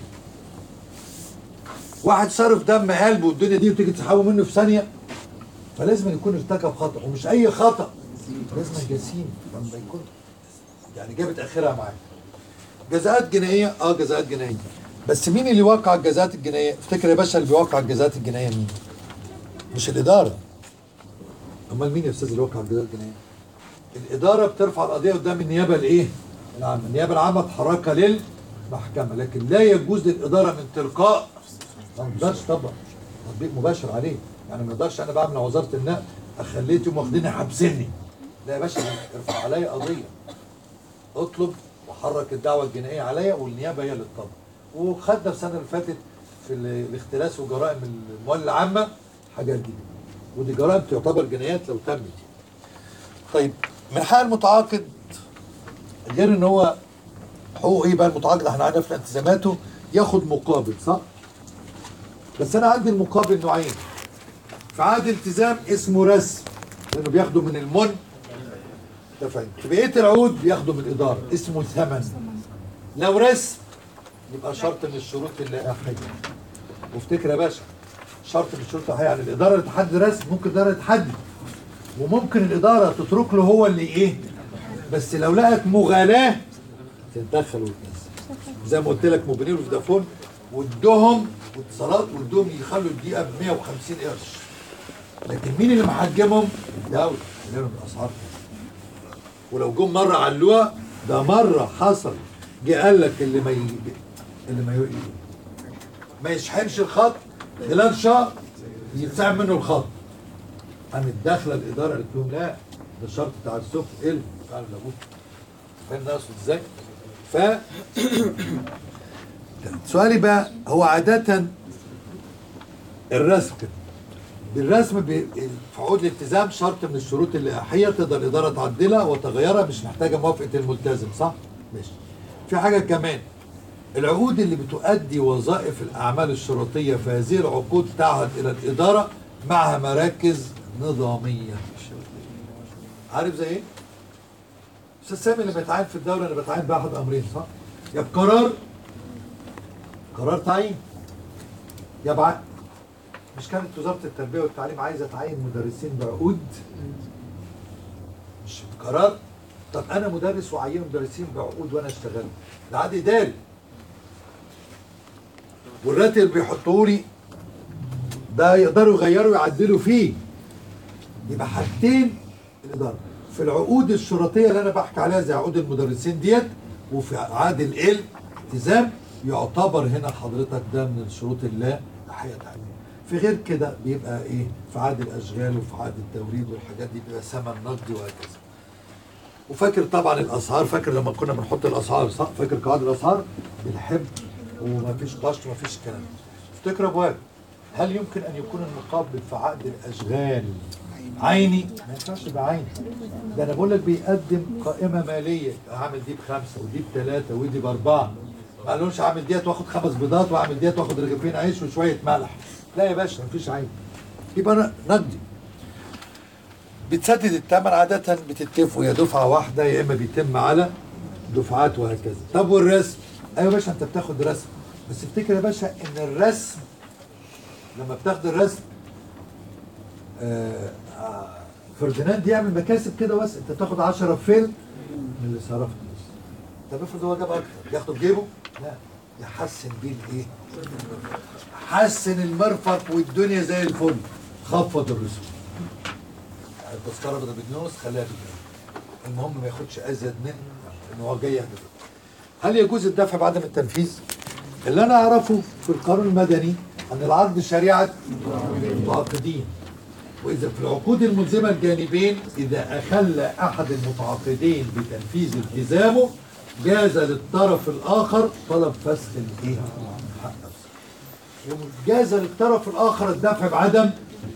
واحد صرف دم قلبه والدنيا دي وتيجي تسحبه منه في ثانيه فلازم يكون ارتكب خطا ومش اي خطا لازم جسيم لما يكون يعني جابت اخرها معاه جزاءات جنائيه اه جزاءات جنائيه بس مين اللي وقع الجزاءات الجنائيه افتكر يا باشا اللي بيوقع الجزاءات الجنائيه مين مش الاداره امال مين يا استاذ اللي وقع الجزاءات الجنائيه الاداره بترفع القضيه قدام النيابه الايه العامه النيابه العامه تحركها للمحكمه لكن لا يجوز للاداره من تلقاء ما نقدرش طبعا تطبيق مباشر عليه يعني ما اقدرش انا بعمل وزاره النقل اخليتهم واخديني حابسيني لا يا باشا ارفع عليا قضيه اطلب وحرك الدعوه الجنائيه عليا والنيابه هي اللي تطبق وخدنا السنه اللي فاتت في ال- الاختلاس وجرائم الاموال العامه حاجات دي ودي جرائم تعتبر جنايات لو تمت طيب من حق المتعاقد غير ان هو حقوق ايه بقى المتعاقد احنا عرفنا التزاماته ياخد مقابل صح؟ بس انا عندي المقابل نوعين في عقد التزام اسمه رسم لانه بياخده من المن دفعين في بقيه العقود بياخده من الاداره اسمه ثمن لو رسم يبقى شرط من الشروط اللائحيه وافتكر يا باشا شرط من الشروط اللائحيه يعني الاداره اللي تحدد رسم ممكن الاداره تحدد وممكن الاداره تترك له هو اللي ايه بس لو لقت مغالاه تتدخل وتنزل زي ما قلت لك موبينيل وفودافون وادوهم واتصالات وادوهم يخلوا الدقيقه ب 150 قرش لكن مين اللي محجمهم؟ الدوله اللي لهم الاسعار ولو جم مره علوها ده مره حصل جه قال لك اللي ما ي... اللي ما ي... ما يشحنش الخط خلال شهر يتسحب منه الخط قامت داخله الاداره قالت لهم لا ده شرط تعسف الغوا فعلا لابد فاهم ده اقصد ازاي؟ ف سؤالي بقى هو عادة الرسم كده بالرسم بي- في عقود الالتزام شرط من الشروط اللائحية تقدر الإدارة تعدلها وتغيرها مش محتاجة موافقة الملتزم صح؟ ماشي في حاجة كمان العقود اللي بتؤدي وظائف الأعمال الشرطية في هذه العقود تعهد إلى الإدارة معها مراكز نظاميه عارف زي ايه؟ استاذ سامي اللي بيتعين في الدوله انا بتعين باحد امرين صح؟ يا بقرار قرار تعيين يا بعقد مش كانت وزاره التربيه والتعليم عايزه تعين مدرسين بعقود مش قرار طب انا مدرس وعين مدرسين بعقود وانا اشتغل ده عقد اداري والراتب اللي بيحطوه لي ده يقدروا يغيروا يعدلوا فيه يبقى حاجتين الاداره في العقود الشرطيه اللي انا بحكي عليها زي عقود المدرسين ديت وفي عقد الالتزام يعتبر هنا حضرتك ده من شروط الله حياه تعليم في غير كده بيبقى ايه في عقد الاشغال وفي عقد التوريد والحاجات دي بيبقى ثمن نقدي وهكذا وفاكر طبعا الاسعار فاكر لما كنا بنحط الاسعار صح فاكر قواعد الاسعار بالحب ومفيش قشط ومفيش الكلام ده افتكر يا ابواب هل يمكن ان يكون المقابل في عقد الاشغال عيني ما ينفعش يبقى عيني ده انا بقول لك بيقدم قائمه ماليه هعمل دي بخمسه ودي بثلاثه ودي باربعه ما قالوش هعمل ديت واخد خمس بيضات واعمل ديت واخد رغيفين عيش وشويه ملح لا يا باشا مفيش عين يبقى انا نقدي بتسدد الثمن عادة بتتفقوا يا دفعة واحدة يا إما بيتم على دفعات وهكذا طب والرسم أيوة يا باشا أنت بتاخد رسم بس افتكر يا باشا إن الرسم لما بتاخد الرسم آه آه فرديناند يعمل مكاسب كده بس أنت بتاخد 10 فيلم من اللي صرفته بس طب افرض هو جاب أكتر ياخده في جيبه؟ لا يحسن بيه الإيه؟ حسن المرفق والدنيا زي الفل خفض الرسوم التذكره بدل بجنيه ونص خليها بجنيه المهم ما ياخدش ازيد من ان هو جاي يهدف هل يجوز الدفع بعدم التنفيذ؟ اللي انا اعرفه في القانون المدني ان العقد شريعه المتعاقدين واذا في العقود الملزمه الجانبين اذا اخل احد المتعاقدين بتنفيذ التزامه جاز للطرف الاخر طلب فسخ الايه؟ حق نفسه. وجاز للطرف الاخر الدفع بعدم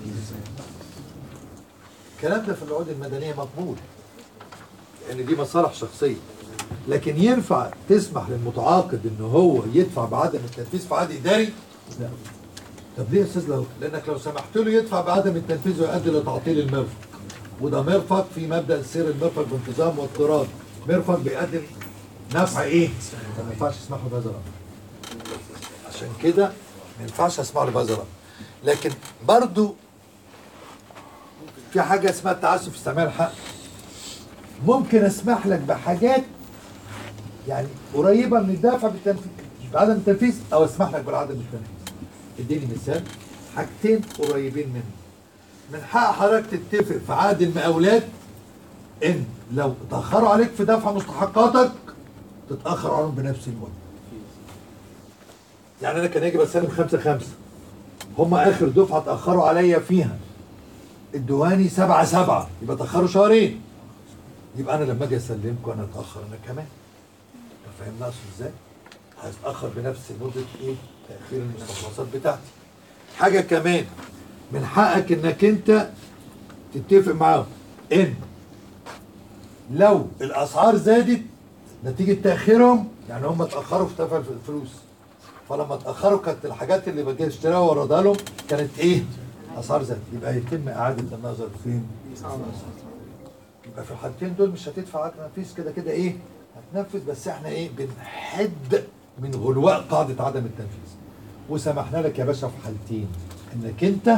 الكلام ده في العقود المدنيه مقبول لان دي مصالح شخصيه لكن ينفع تسمح للمتعاقد ان هو يدفع بعدم التنفيذ في عقد اداري؟ لا طب ليه يا استاذ لو لانك لو سمحت له يدفع بعدم التنفيذ ويؤدي لتعطيل المرفق وده مرفق في مبدا سير المرفق بانتظام واضطراد مرفق بيقدم نفع ايه؟ فما ينفعش اسمح له بهذا الامر عشان كده ما ينفعش اسمح له بهذا الامر لكن برضو في حاجه اسمها التعسف في استعمال الحق ممكن اسمح لك بحاجات يعني قريبه من الدافع بالتنفيذ بعدم التنفيذ او اسمح لك بالعدم التنفيذ اديني مثال حاجتين قريبين منه من حق حضرتك تتفق في عقد المقاولات ان لو تاخروا عليك في دفع مستحقاتك تتاخر عنهم بنفس المده يعني انا كان يجب اسلم خمسة خمسة هم اخر دفعه اتاخروا عليا فيها ادواني سبعة سبعة يبقى تأخروا شهرين يبقى أنا لما أجي أسلمكم أنا أتأخر أنا كمان فاهمنا أقصد إزاي؟ هتأخر بنفس مدة إيه؟ تأخير المستخلصات بتاعتي حاجة كمان من حقك إنك أنت تتفق معاهم إن لو الأسعار زادت نتيجة تأخيرهم يعني هم اتأخروا في دفع الفلوس فلما اتأخروا كانت الحاجات اللي بجي اشتراها وردها لهم كانت إيه؟ اسعار زادت يبقى يتم اعاده النظر فين؟ يبقى في الحالتين دول مش هتدفع عقد تنفيذ كده كده ايه؟ هتنفذ بس احنا ايه؟ بنحد من غلواء قاعده عدم التنفيذ وسمحنا لك يا باشا في حالتين انك انت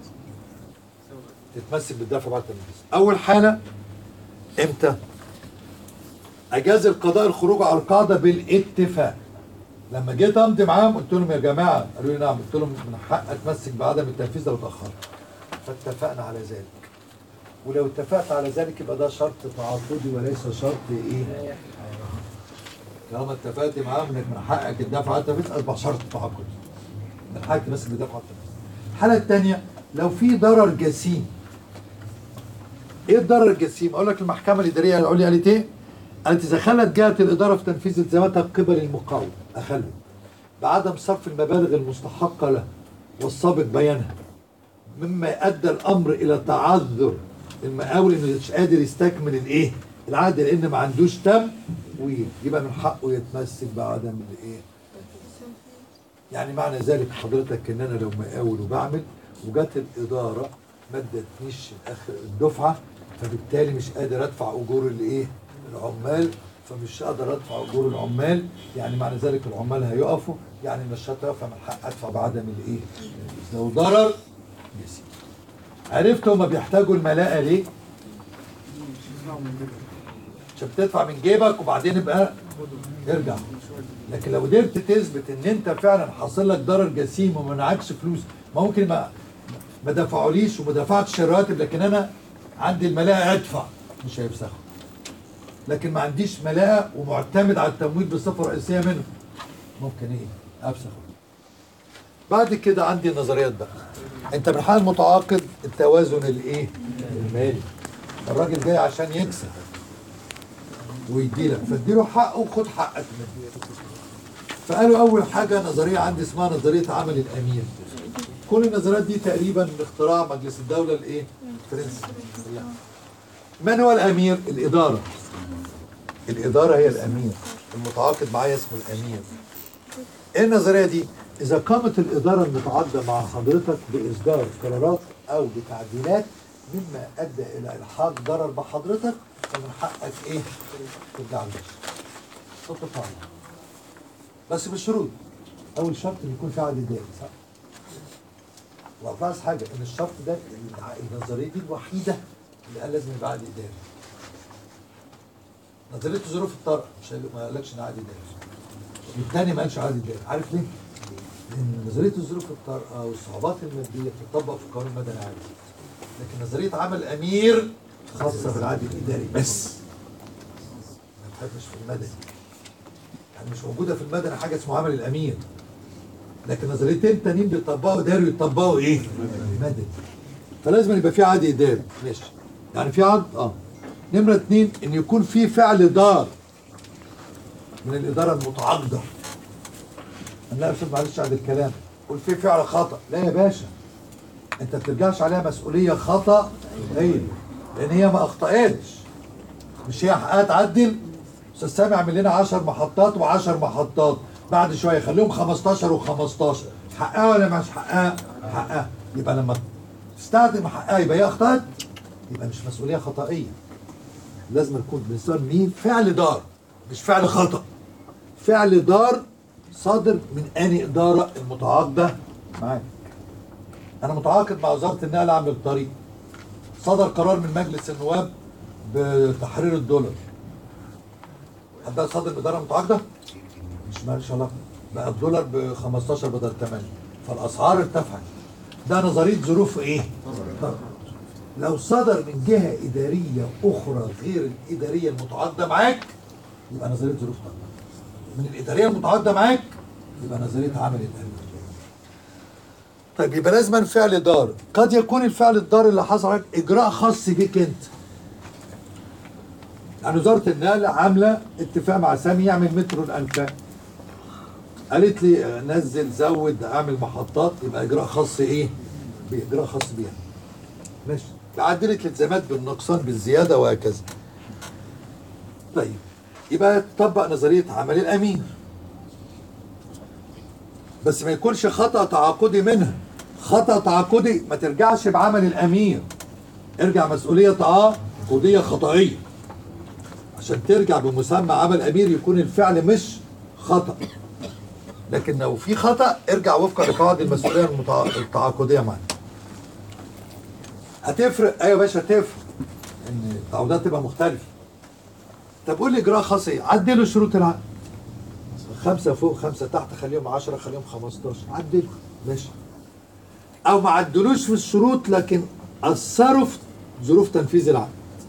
تتمسك بالدفع بعد التنفيذ اول حاله امتى؟ اجاز القضاء الخروج على القاعده بالاتفاق لما جيت امضي معاهم قلت لهم يا جماعه قالوا لي نعم قلت لهم من حق اتمسك بعدم التنفيذ لو اتاخرت فاتفقنا على ذلك ولو اتفقت على ذلك يبقى ده شرط تعاقدي وليس شرط ايه طالما اتفقت معاهم انك من حقك الدفع على التنفيذ اصبح شرط تعاقدي من حقك تمسك بالدفع على التنفيذ الحاله الثانيه لو في ضرر جسيم ايه الضرر الجسيم؟ اقول لك المحكمه الاداريه العليا قالت ايه؟ قالت اذا خلت جهه الاداره في تنفيذ التزاماتها قبل المقاول اخلوا بعدم صرف المبالغ المستحقه له والسابق بيانها مما ادى الامر الى تعذر المقاول انه مش قادر يستكمل الايه؟ العقد لان ما عندوش تمويل يبقى من حقه يتمسك بعدم الايه؟ يعني معنى ذلك حضرتك ان انا لو مقاول وبعمل وجت الاداره ما ادتنيش اخر الدفعه فبالتالي مش قادر ادفع اجور الايه العمال فمش قادر ادفع اجور العمال يعني معنى ذلك العمال هيقفوا يعني النشاط هيقف من حق ادفع بعدم الايه لو ضرر يسير عرفت هما بيحتاجوا الملاءه ليه عشان بتدفع من جيبك وبعدين يبقى ارجع لكن لو قدرت تثبت ان انت فعلا حاصل لك ضرر جسيم وما منعكش فلوس ما ممكن ما ما دفعوليش وما دفعتش الراتب لكن انا عندي الملاءه ادفع مش هيفسخوا لكن ما عنديش ملاءه ومعتمد على التمويل بصفه رئيسيه منه ممكن ايه افسخ بعد كده عندي النظريات بقى انت من حال المتعاقد التوازن الايه المالي الراجل جاي عشان يكسب ويديلك فاديله حقه وخد حقك منه فقالوا اول حاجه نظريه عندي اسمها نظريه عمل الامير كل النظريات دي تقريبا من اختراع مجلس الدوله الايه الفرنسي من هو الامير الاداره الاداره هي الامير المتعاقد معايا اسمه الامير ايه النظريه دي اذا قامت الاداره المتعاقده مع حضرتك باصدار قرارات او بتعديلات مما ادى الى الحاق ضرر بحضرتك فمن حقك ايه ترجع له تطلق عليه بس بشروط اول شرط ان يكون في عقد اداري صح ولاحظ حاجه ان الشرط ده النظريه دي الوحيده اللي قال لازم يبقى عقد اداري نظريه ظروف الطارئ مش قال- ما قالكش ان عقد اداري الثاني ما قالش عقد اداري عارف ليه؟ لان نظريه الظروف الطارئه والصعوبات الماديه بتطبق في القانون المدني عادي لكن نظريه عمل امير خاصه بالعقد الاداري بس ما تحبش في المدني يعني مش موجوده في المدني حاجه اسمها عمل الامير لكن نظريتين تانيين بيطبقوا اداري ويطبقوا ايه؟ مدني فلازم يبقى في عقد اداري ماشي يعني في عقد اه نمره اتنين ان يكون في فعل دار من الاداره المتعاقده لا يا استاذ معلش عند الكلام قول في فعل خطا لا يا باشا انت ما بترجعش عليها مسؤوليه خطا هي لان هي ما اخطاتش مش هي حقها تعدل استاذ سامي عامل لنا 10 محطات و10 محطات بعد شويه خليهم 15 و15 حقها ولا مش حقها؟ حقها يبقى لما تستخدم حقها يبقى هي اخطات يبقى مش مسؤوليه خطئيه لازم يكون بنسميه فعل دار مش فعل خطأ فعل دار صادر من اني اداره المتعاقده معاك انا متعاقد مع وزاره النقل اعمل طريق صدر قرار من مجلس النواب بتحرير الدولار هل ده صادر من اداره متعاقده؟ مش مالش علاقه بقى الدولار ب 15 بدل 8 فالاسعار ارتفعت ده نظريه ظروف ايه؟ طبعا. لو صدر من جهه اداريه اخرى غير الاداريه المتعاقده معاك يبقى نظريه ظروف طبعا من الاداريه المتعاقده معاك يبقى نظريه عمل الامن طيب يبقى لازما فعل دار قد يكون الفعل الدار اللي حصل عليك اجراء خاص بيك انت يعني وزاره النقل عامله اتفاق مع سامي يعمل مترو الانفاق قالت لي آه، نزل زود اعمل محطات يبقى اجراء خاص ايه؟ باجراء خاص بيها ماشي عدلت الالتزامات بالنقصان بالزياده وهكذا طيب يبقى تطبق نظريه عمل الامين بس ما يكونش خطا تعاقدي منها خطا تعاقدي ما ترجعش بعمل الامير ارجع مسؤوليه تعاقديه خطئيه عشان ترجع بمسمى عمل امير يكون الفعل مش خطا لكن لو في خطا ارجع وفقا لقواعد المسؤوليه المتع- التعاقديه معاك هتفرق ايوه يا باشا هتفرق ان التعويضات تبقى مختلفه طب قول لي اجراء خاص ايه عدلوا شروط العقد خمسة فوق خمسة تحت خليهم 10 خليهم 15 عدلوا ماشي او ما عدلوش في الشروط لكن اثروا في ظروف تنفيذ العقد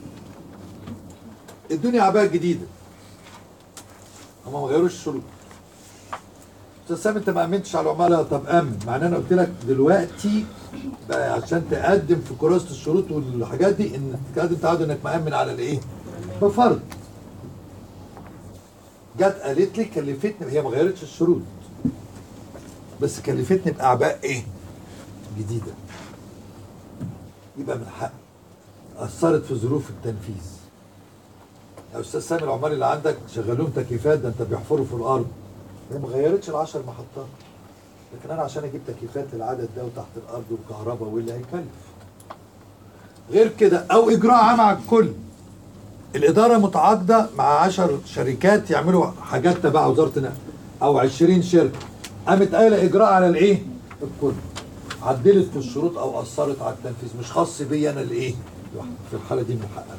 الدنيا عباءة جديدة هما ما غيروش الشروط استاذ سامي انت ما امنتش على العملاء طب امن مع ان انا قلت لك دلوقتي بقى عشان تقدم في كراسه الشروط والحاجات دي ان تقدم تعود انك مامن على الايه؟ بفرض جت قالت لي كلفتني هي ما غيرتش الشروط بس كلفتني باعباء ايه؟ جديده يبقى من حقي اثرت في ظروف التنفيذ يا استاذ سامي العمال اللي عندك شغلوهم تكييفات ده انت بيحفروا في الارض هي ما غيرتش العشر محطات لكن انا عشان اجيب تكييفات للعدد ده وتحت الارض وكهرباء واللي هيكلف غير كده او اجراء عام على الكل الاداره متعاقده مع 10 شركات يعملوا حاجات تبع وزاره النقل او 20 شركه قامت قايله اجراء على الايه؟ الكل عدلت في الشروط او اثرت على التنفيذ مش خاص بي انا الايه؟ لوحدي. في الحاله دي محقق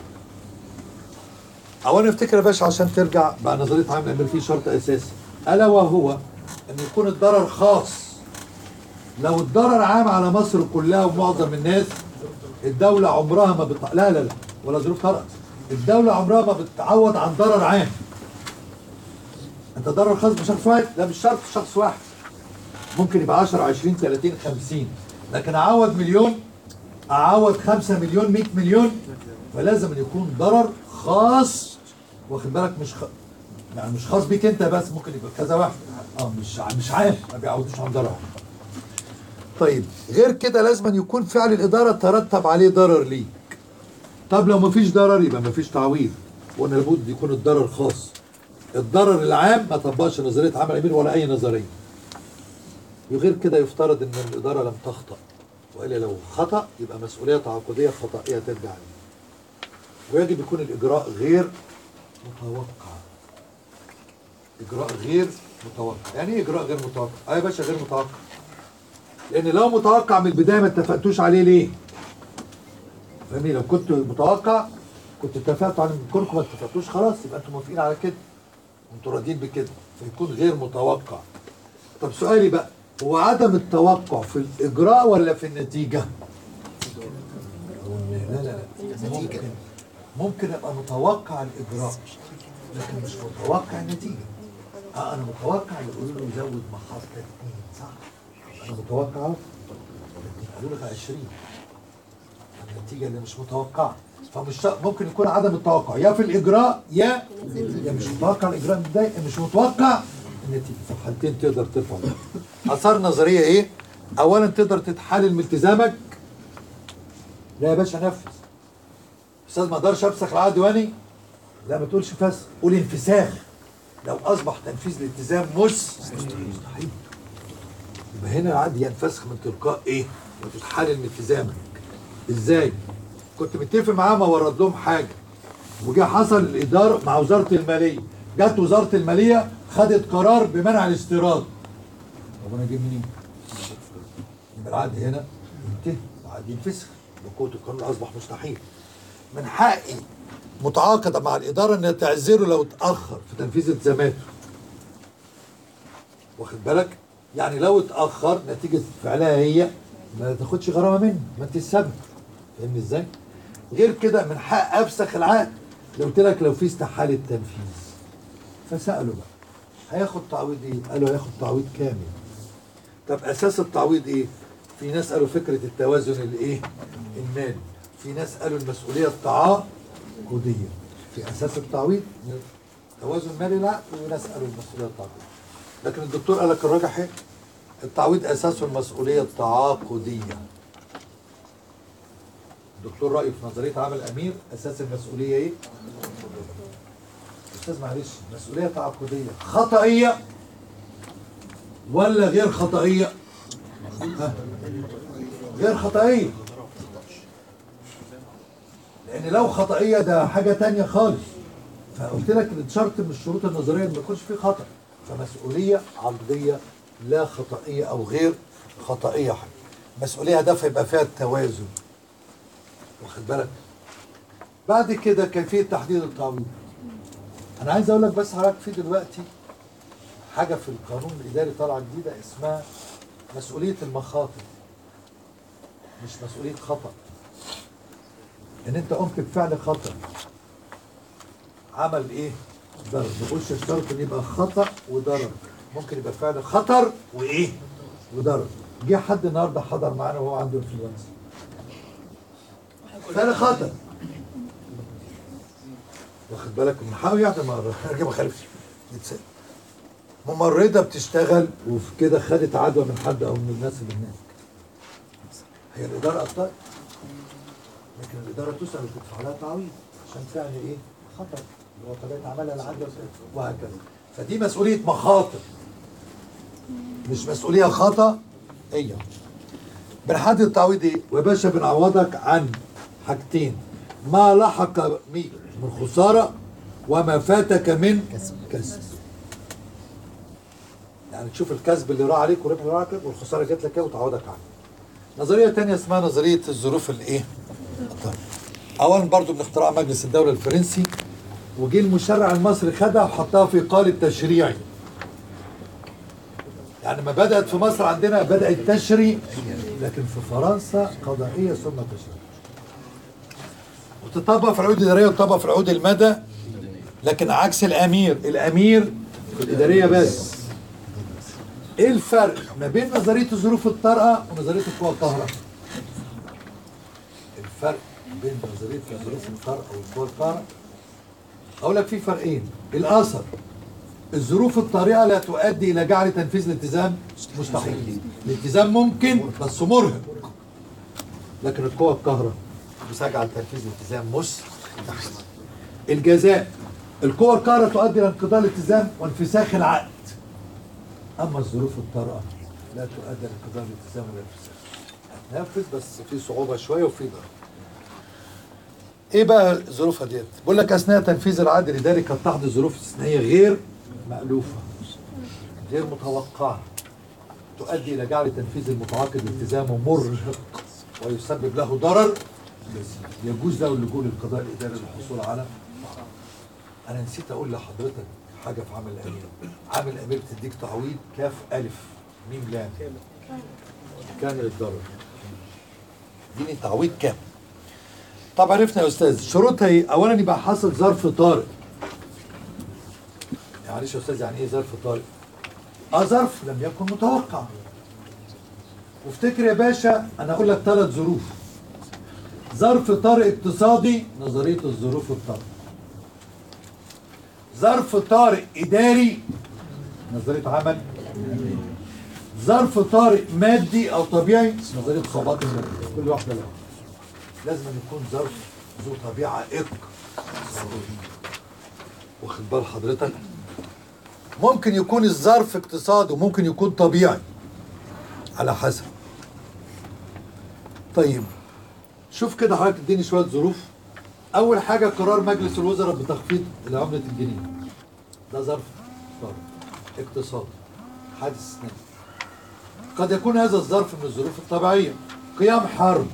اولا افتكر يا باشا عشان ترجع بقى نظريه عامل امير في شرط اساسي الا وهو ان يكون الضرر خاص لو الضرر عام على مصر كلها ومعظم الناس الدولة عمرها ما بت... لا لا لا ولا ظروف طارئة الدولة عمرها ما بتعوض عن ضرر عام انت ضرر خاص بشخص واحد لا مش شرط شخص واحد ممكن يبقى 10 20 30 50 لكن اعوض مليون اعوض 5 مليون 100 مليون فلازم أن يكون ضرر خاص واخد بالك مش خ... يعني مش خاص بيك انت بس ممكن يبقى كذا واحد اه مش ع- مش عام ما بيعوضوش عن ضرر طيب غير كده لازم أن يكون فعل الاداره ترتب عليه ضرر ليك طب لو مفيش ضرر يبقى مفيش تعويض وقلنا لابد يكون الضرر خاص الضرر العام ما طبقش نظريه عمل امين ولا اي نظريه وغير كده يفترض ان الاداره لم تخطا والا لو خطا يبقى مسؤوليه تعاقديه خطئيه ترجع عليه ويجب يكون الاجراء غير متوقع اجراء غير متوقع يعني ايه اجراء غير متوقع اه يا باشا غير متوقع لان لو متوقع من البدايه ما اتفقتوش عليه ليه فاهمني لو كنت متوقع كنت اتفقتوا على كونكم ما اتفقتوش خلاص يبقى انتوا موافقين على كده انتوا راضيين بكده فيكون غير متوقع طب سؤالي بقى هو عدم التوقع في الاجراء ولا في النتيجه لا لا لا ممكن ممكن ابقى متوقع الاجراء لكن مش متوقع النتيجه اه انا متوقع يقولوا له زود محطه اثنين صح انا متوقع أهو. قالوا لك 20 النتيجه اللي مش متوقعه فمش شرط- ممكن يكون عدم التوقع يا في الاجراء يا يا مش متوقع الاجراء من بدايه مش متوقع النتيجه في الحالتين تقدر ترفع ده. اثار نظريه ايه؟ اولا تقدر تتحلل من التزامك لا يا باشا نفذ استاذ ما اقدرش افسخ العقد الديواني لا ما تقولش فسخ قول انفساخ لو اصبح تنفيذ الالتزام مستحيل يبقى هنا العقد ينفسخ من تلقاء ايه؟ وتتحلل من التزامك ازاي؟ كنت متفق معاه ما ورد لهم حاجه وجه حصل الاداره مع وزاره الماليه جت وزاره الماليه خدت قرار بمنع الاستيراد طب انا اجيب منين؟ يبقى العقد هنا ينتهي العقد ينفسخ بقوه القانون اصبح مستحيل من حقي متعاقده مع الاداره انها تعذره لو اتاخر في تنفيذ التزاماته واخد بالك يعني لو اتاخر نتيجه فعلها هي ما تاخدش غرامه منه ما انت السبب فاهمني ازاي غير كده من حق افسخ العقد لو قلت لك لو في استحاله تنفيذ فسالوا بقى هياخد تعويض ايه قالوا هياخد تعويض كامل طب اساس التعويض ايه في ناس قالوا فكره التوازن الايه المالي في ناس قالوا المسؤوليه التعاقديه في اساس التعويض توازن مالي لا وناس قالوا المسؤوليه التعاقديه لكن الدكتور قال لك الراجح ايه التعويض اساسه المسؤوليه التعاقديه الدكتور رايه في نظريه عمل امير اساس المسؤوليه ايه استاذ معلش مسؤوليه تعاقديه خطئيه ولا غير خطئيه ها؟ غير خطئيه لان لو خطئيه ده حاجه تانية خالص فقلت لك ان شرط من الشروط النظريه ان ما يكونش فيه خطا فمسؤوليه عقديه لا خطئيه او غير خطئيه حاجه مسؤوليه هدفها يبقى فيها التوازن واخد بالك بعد كده كيفيه تحديد التعويض انا عايز اقول لك بس حضرتك في دلوقتي حاجه في القانون الاداري طالعه جديده اسمها مسؤوليه المخاطر مش مسؤوليه خطا ان انت قمت بفعل خطا عمل ايه ضرر ما بقولش الشرط ان يبقى خطا وضرر ممكن يبقى فعل خطر وايه وضرر جه حد النهارده حضر معانا وهو عنده انفلونزا فعل خطا واخد بالك من حاول يعني مرة ارجع ما خالفش يتسال ممرضة بتشتغل وفي كده خدت عدوى من حد او من الناس اللي هناك هي الإدارة أخطأت لكن الإدارة تسأل وتدفع لها تعويض عشان فعل إيه؟ خطأ اللي هو طبيعة عملها العدوى وهكذا فدي مسؤولية مخاطر مش مسؤولية خطأ هي بنحدد التعويض إيه؟ ويا باشا بنعوضك عن حاجتين ما لحق بك من خسارة وما فاتك من كسب يعني تشوف الكسب اللي راح عليك والربح اللي راح عليك والخسارة جات لك ايه وتعوضك عنها نظرية تانية اسمها نظرية الظروف الايه الطارئة. اولا برضو من اختراع مجلس الدولة الفرنسي وجه المشرع المصري خدها وحطها في قالب تشريعي يعني ما بدأت في مصر عندنا بدأت تشريع لكن في فرنسا قضائية ثم تشريع وتطبق في العقود الإدارية وتطبق في العقود المدى لكن عكس الأمير الأمير في الإدارية بس إيه الفرق ما بين نظرية الظروف الطارئة ونظرية القوى القاهرة الفرق بين نظرية الظروف الطارئة والقوى القاهرة أقول لك في فرقين الأثر الظروف الطارئة لا تؤدي إلى جعل تنفيذ الالتزام مستحيل الالتزام ممكن بس مرهق لكن القوى القاهرة بتجعل تنفيذ الالتزام مستحيل الجزاء القوى القاهرة تؤدي إلى انقضاء الالتزام وانفساخ العقد أما الظروف الطارئة لا تؤدي إلى انقضاء الالتزام ولا انفساخ هتنفذ بس في صعوبة شوية وفي ضرر ايه بقى ظروفها ديت؟ بقول لك اثناء تنفيذ العقد الاداري قد تحدث ظروف استثنائيه غير مألوفه غير متوقعه تؤدي الى جعل تنفيذ المتعاقد التزامه مرهق ويسبب له ضرر يجوز له اللجوء للقضاء الاداري للحصول على انا نسيت اقول لحضرتك حاجه في عمل الامير عامل الامير تديك تعويض كاف الف ميم لام كان للضرر اديني تعويض كام طب عرفنا يا استاذ شروطها ايه؟ اولا يبقى حصل ظرف طارئ. معلش يا استاذ يعني ايه ظرف طارئ؟ اه ظرف لم يكن متوقع. وافتكر يا باشا انا اقول لك ثلاث ظروف. ظرف طارئ اقتصادي نظريه الظروف الطارئه. ظرف طارئ اداري نظريه عمل ظرف طارئ مادي او طبيعي نظريه صعوبات المادة كل واحده لها لازم أن يكون ظرف ذو طبيعة اقتصادية واخد بال حضرتك ممكن يكون الظرف اقتصادي وممكن يكون طبيعي على حسب طيب شوف كده حضرتك اديني شوية ظروف أول حاجة قرار مجلس الوزراء بتخفيض عملة الجنيه ده ظرف طارئ اقتصادي حادث استثنائي قد يكون هذا الظرف من الظروف الطبيعية قيام حرب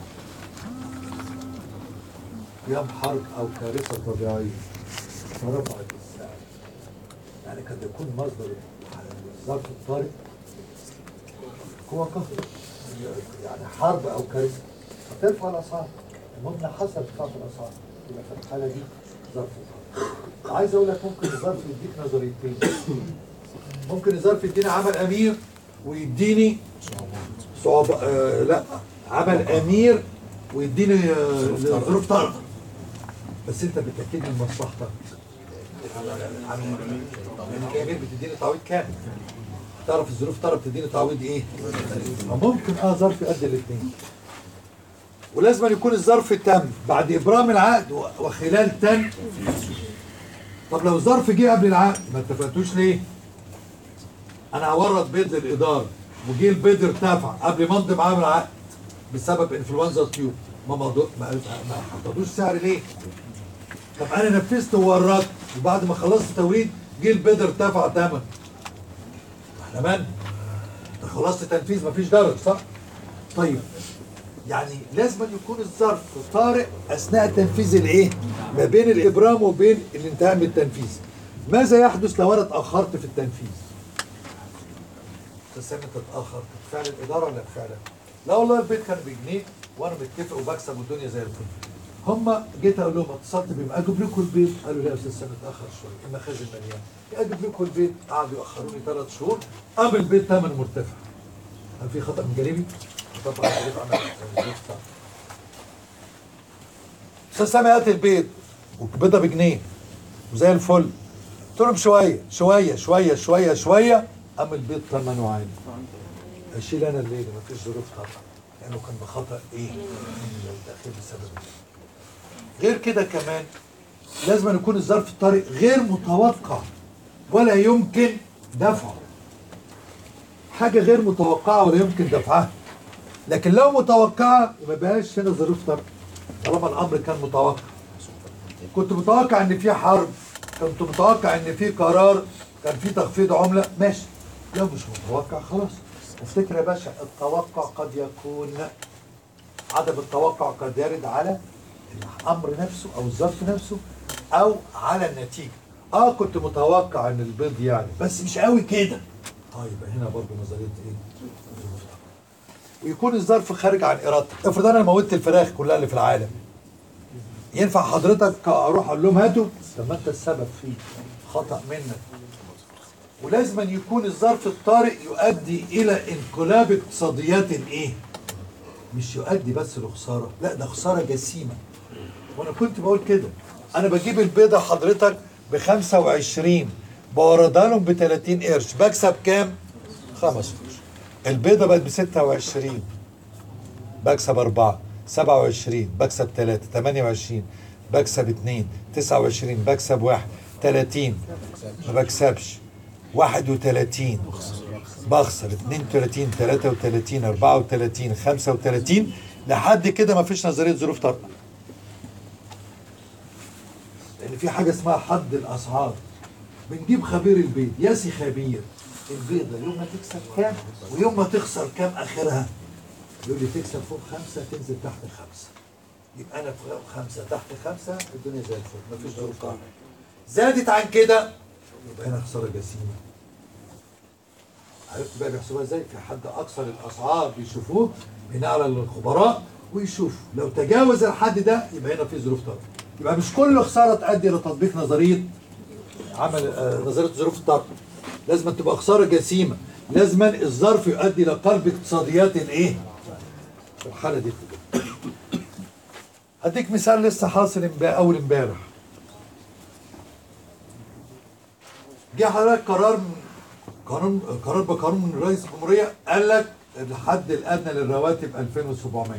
قيام حرب او كارثه طبيعيه فرفعت السعر يعني قد يكون مصدر الظرف الطارئ هو قهر يعني حرب او كارثه هترفع الاسعار المهم حصل ارتفاع في الاسعار يبقى في الحاله دي ظرف طارئ عايز اقول لك ممكن الظرف يديك نظريتين ممكن الظرف يديني عمل امير ويديني صعوبة آه لا عمل امير ويديني آه، ظروف طارئه بس انت بتاكد من مصلحتك لان الامير بتديني تعويض كام تعرف الظروف طارئه بتديني تعويض ايه ممكن اه ظرف يؤدي الاثنين ولازم أن يكون الظرف تم بعد ابرام العقد و- وخلال تم طب لو ظرف جه قبل العقد ما اتفقتوش ليه انا هورد بيض للاداره وجه البيض ارتفع قبل ما امضي معاه العقد بسبب انفلونزا الطيور ما موضوع ما ما حطيتوش سعر ليه؟ طب انا نفذت ووردت وبعد ما خلصت توريد جه البيض ارتفع ثمن احنا من؟ انت خلصت تنفيذ مفيش ضرر صح؟ طيب يعني لازم أن يكون الظرف طارئ اثناء تنفيذ الايه؟ ما بين الابرام وبين الانتهاء من التنفيذ. ماذا يحدث لو انا اتاخرت في التنفيذ؟ تستنى تتاخر فعل الاداره ولا فعلا؟ لا والله البيت كان بجنيه وانا متفق وبكسب والدنيا زي الفل. هم جيت اقول لهم اتصلت بيهم اجيب لكم البيت قالوا لي يا استاذ سامي اتاخر شويه المخازن مليان اجيب لكم البيت قعدوا ياخروني ثلاث شهور قام البيت ثمن مرتفع هل في خطا من جانبي؟ طبعا البيت عمل البيت بتاعه. استاذ سامي هات البيت وبيضه بجنيه وزي الفل قلت لهم شويه شويه شويه شويه شويه قام البيت ثمنه عالي اشيل انا الليله مفيش ظروف طبعا لانه كان بخطا ايه؟ التاخير بسبب إيه؟ غير كده كمان لازم أن يكون الظرف الطارئ غير متوقع ولا يمكن دفعه حاجه غير متوقعه ولا يمكن دفعها لكن لو متوقعه ما بقاش هنا ظروف طارئ طالما الامر كان متوقع كنت متوقع ان في حرب كنت متوقع ان في قرار كان في تخفيض عمله ماشي لو مش متوقع خلاص افتكر يا باشا التوقع قد يكون عدم التوقع قد يرد على الامر نفسه او الظرف نفسه او على النتيجه اه كنت متوقع ان البيض يعني بس مش قوي كده طيب هنا برضه نظريه ايه ويكون الظرف خارج عن ارادتك افرض انا موتت الفراخ كلها اللي في العالم ينفع حضرتك اروح اقول لهم هاتوا طب ما انت السبب فيه خطا منك ولازم أن يكون الظرف الطارئ يؤدي الى انقلاب اقتصاديات ايه مش يؤدي بس لخساره لا ده خساره جسيمه وانا كنت بقول كده انا بجيب البيضه حضرتك ب 25 بوردها لهم ب 30 قرش بكسب كام 5 قرش البيضه بقت ب 26 بكسب 4 27 بكسب 3 28 بكسب 2 29 بكسب 1 30 ما بكسبش 31 بخسر 32 33 34 35 لحد كده ما فيش نظريه ظروف طارئه لان في حاجه اسمها حد الاسعار بنجيب خبير البيض ياسي خبير البيضه يوم ما تكسب كام ويوم ما تخسر كام اخرها يقول لي تكسب فوق خمسه تنزل تحت خمسه يبقى انا فوق خمسه تحت خمسه الدنيا زي الفل مفيش ظروف طارئه زادت عن كده يبقى هنا خساره جسيمه عرفت بقى بيحسبوها ازاي؟ في حد اقصى للاسعار بيشوفوه بناء على الخبراء ويشوف لو تجاوز الحد ده يبقى هنا في ظروف طارئه. يبقى مش كل خساره تؤدي الى تطبيق نظريه عمل آه، نظريه ظروف الطارئه. لازم تبقى خساره جسيمه، لازم الظرف يؤدي الى قلب اقتصاديات الايه؟ في الحاله دي هديك مثال لسه حاصل امبارح اول امبارح. جه حضرتك قرار من قانون قرار بقانون من رئيس الجمهوريه قال لك الحد الادنى للرواتب 2700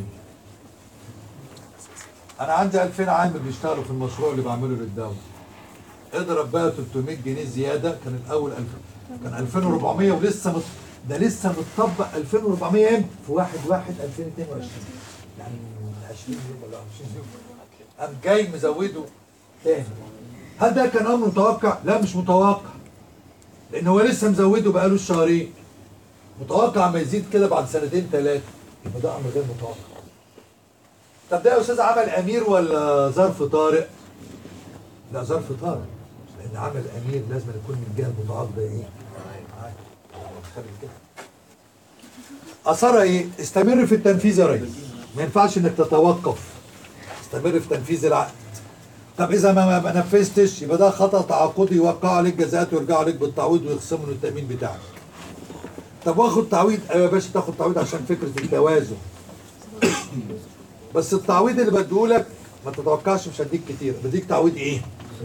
انا عندي 2000 عامل بيشتغلوا في المشروع اللي بعمله للدوله اضرب بقى 300 جنيه زياده كان الاول 1000 كان 2400 ولسه مت... ده لسه متطبق 2400 امتى؟ في 1 1 2022 يعني من 20 يوم ولا 20 يوم قام جاي مزوده تاني هل ده كان امر متوقع؟ لا مش متوقع لان هو لسه مزوده بقاله شهرين متوقع ما يزيد كده بعد سنتين ثلاثه يبقى ده امر غير متوقع طب ده يا استاذ عمل امير ولا ظرف طارئ؟ لا ظرف طارئ لان عمل امير لازم يكون من الجهه المتعاقده ايه؟ معاك. خلي كده. اثرها ايه؟ استمر في التنفيذ يا ريس ما ينفعش انك تتوقف استمر في تنفيذ العقد طب اذا ما ما نفذتش يبقى ده خطا تعاقدي يوقعوا عليك جزاءات ويرجعوا عليك بالتعويض ويخصموا من التامين بتاعك طب واخد تعويض ايوه يا باشا تاخد تعويض عشان فكره التوازن بس التعويض اللي بديهولك ما تتوقعش مش هديك كتير بديك تعويض ايه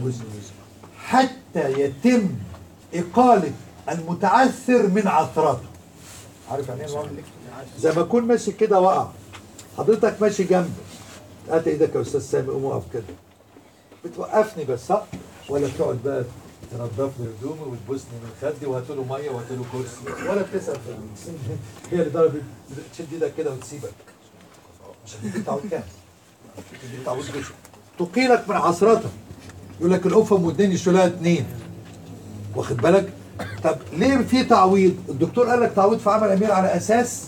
حتى يتم اقاله المتعثر من عثرته عارف يعني ايه المعاملة؟ زي ما اكون ماشي كده وقع حضرتك ماشي جنبي هات ايدك يا استاذ سامي قوم اقف كده بتوقفني بس صح ولا بتقعد بقى تنضف لي هدومي وتبوسني من خدي وهات له ميه وهات له كرسي ولا بتسال في ال- هي اللي ضربت تشد ايدك كده وتسيبك مش هتديك تعويض كام؟ هتديك تعويض جزء تقيلك من عثرتك يقول لك القفه والدنيا يشيلها اتنين واخد بالك؟ طب ليه في تعويض؟ الدكتور قال لك تعويض في عمل امير على اساس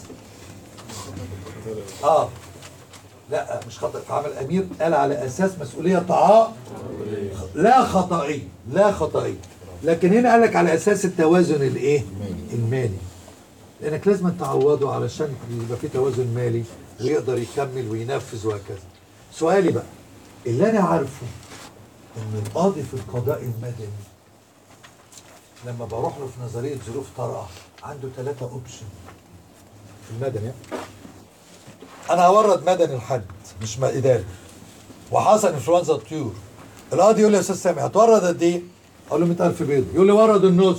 اه لا مش خطأ في عمل امير قال على اساس مسؤوليه طعاء لا خطأي لا خطأي لكن هنا قال لك على اساس التوازن الايه المالي لانك لازم تعوضه علشان يبقى في توازن مالي ويقدر يكمل وينفذ وهكذا سؤالي بقى اللي انا عارفه ان القاضي في القضاء المدني لما بروح له في نظريه ظروف طارئه عنده ثلاثه اوبشن في المدني ها؟ انا هورد مدني لحد مش ما اداري وحصل انفلونزا الطيور القاضي يقول لي يا استاذ سامي هتورد قد ايه؟ اقول له 100000 بيضه يقول لي ورد النص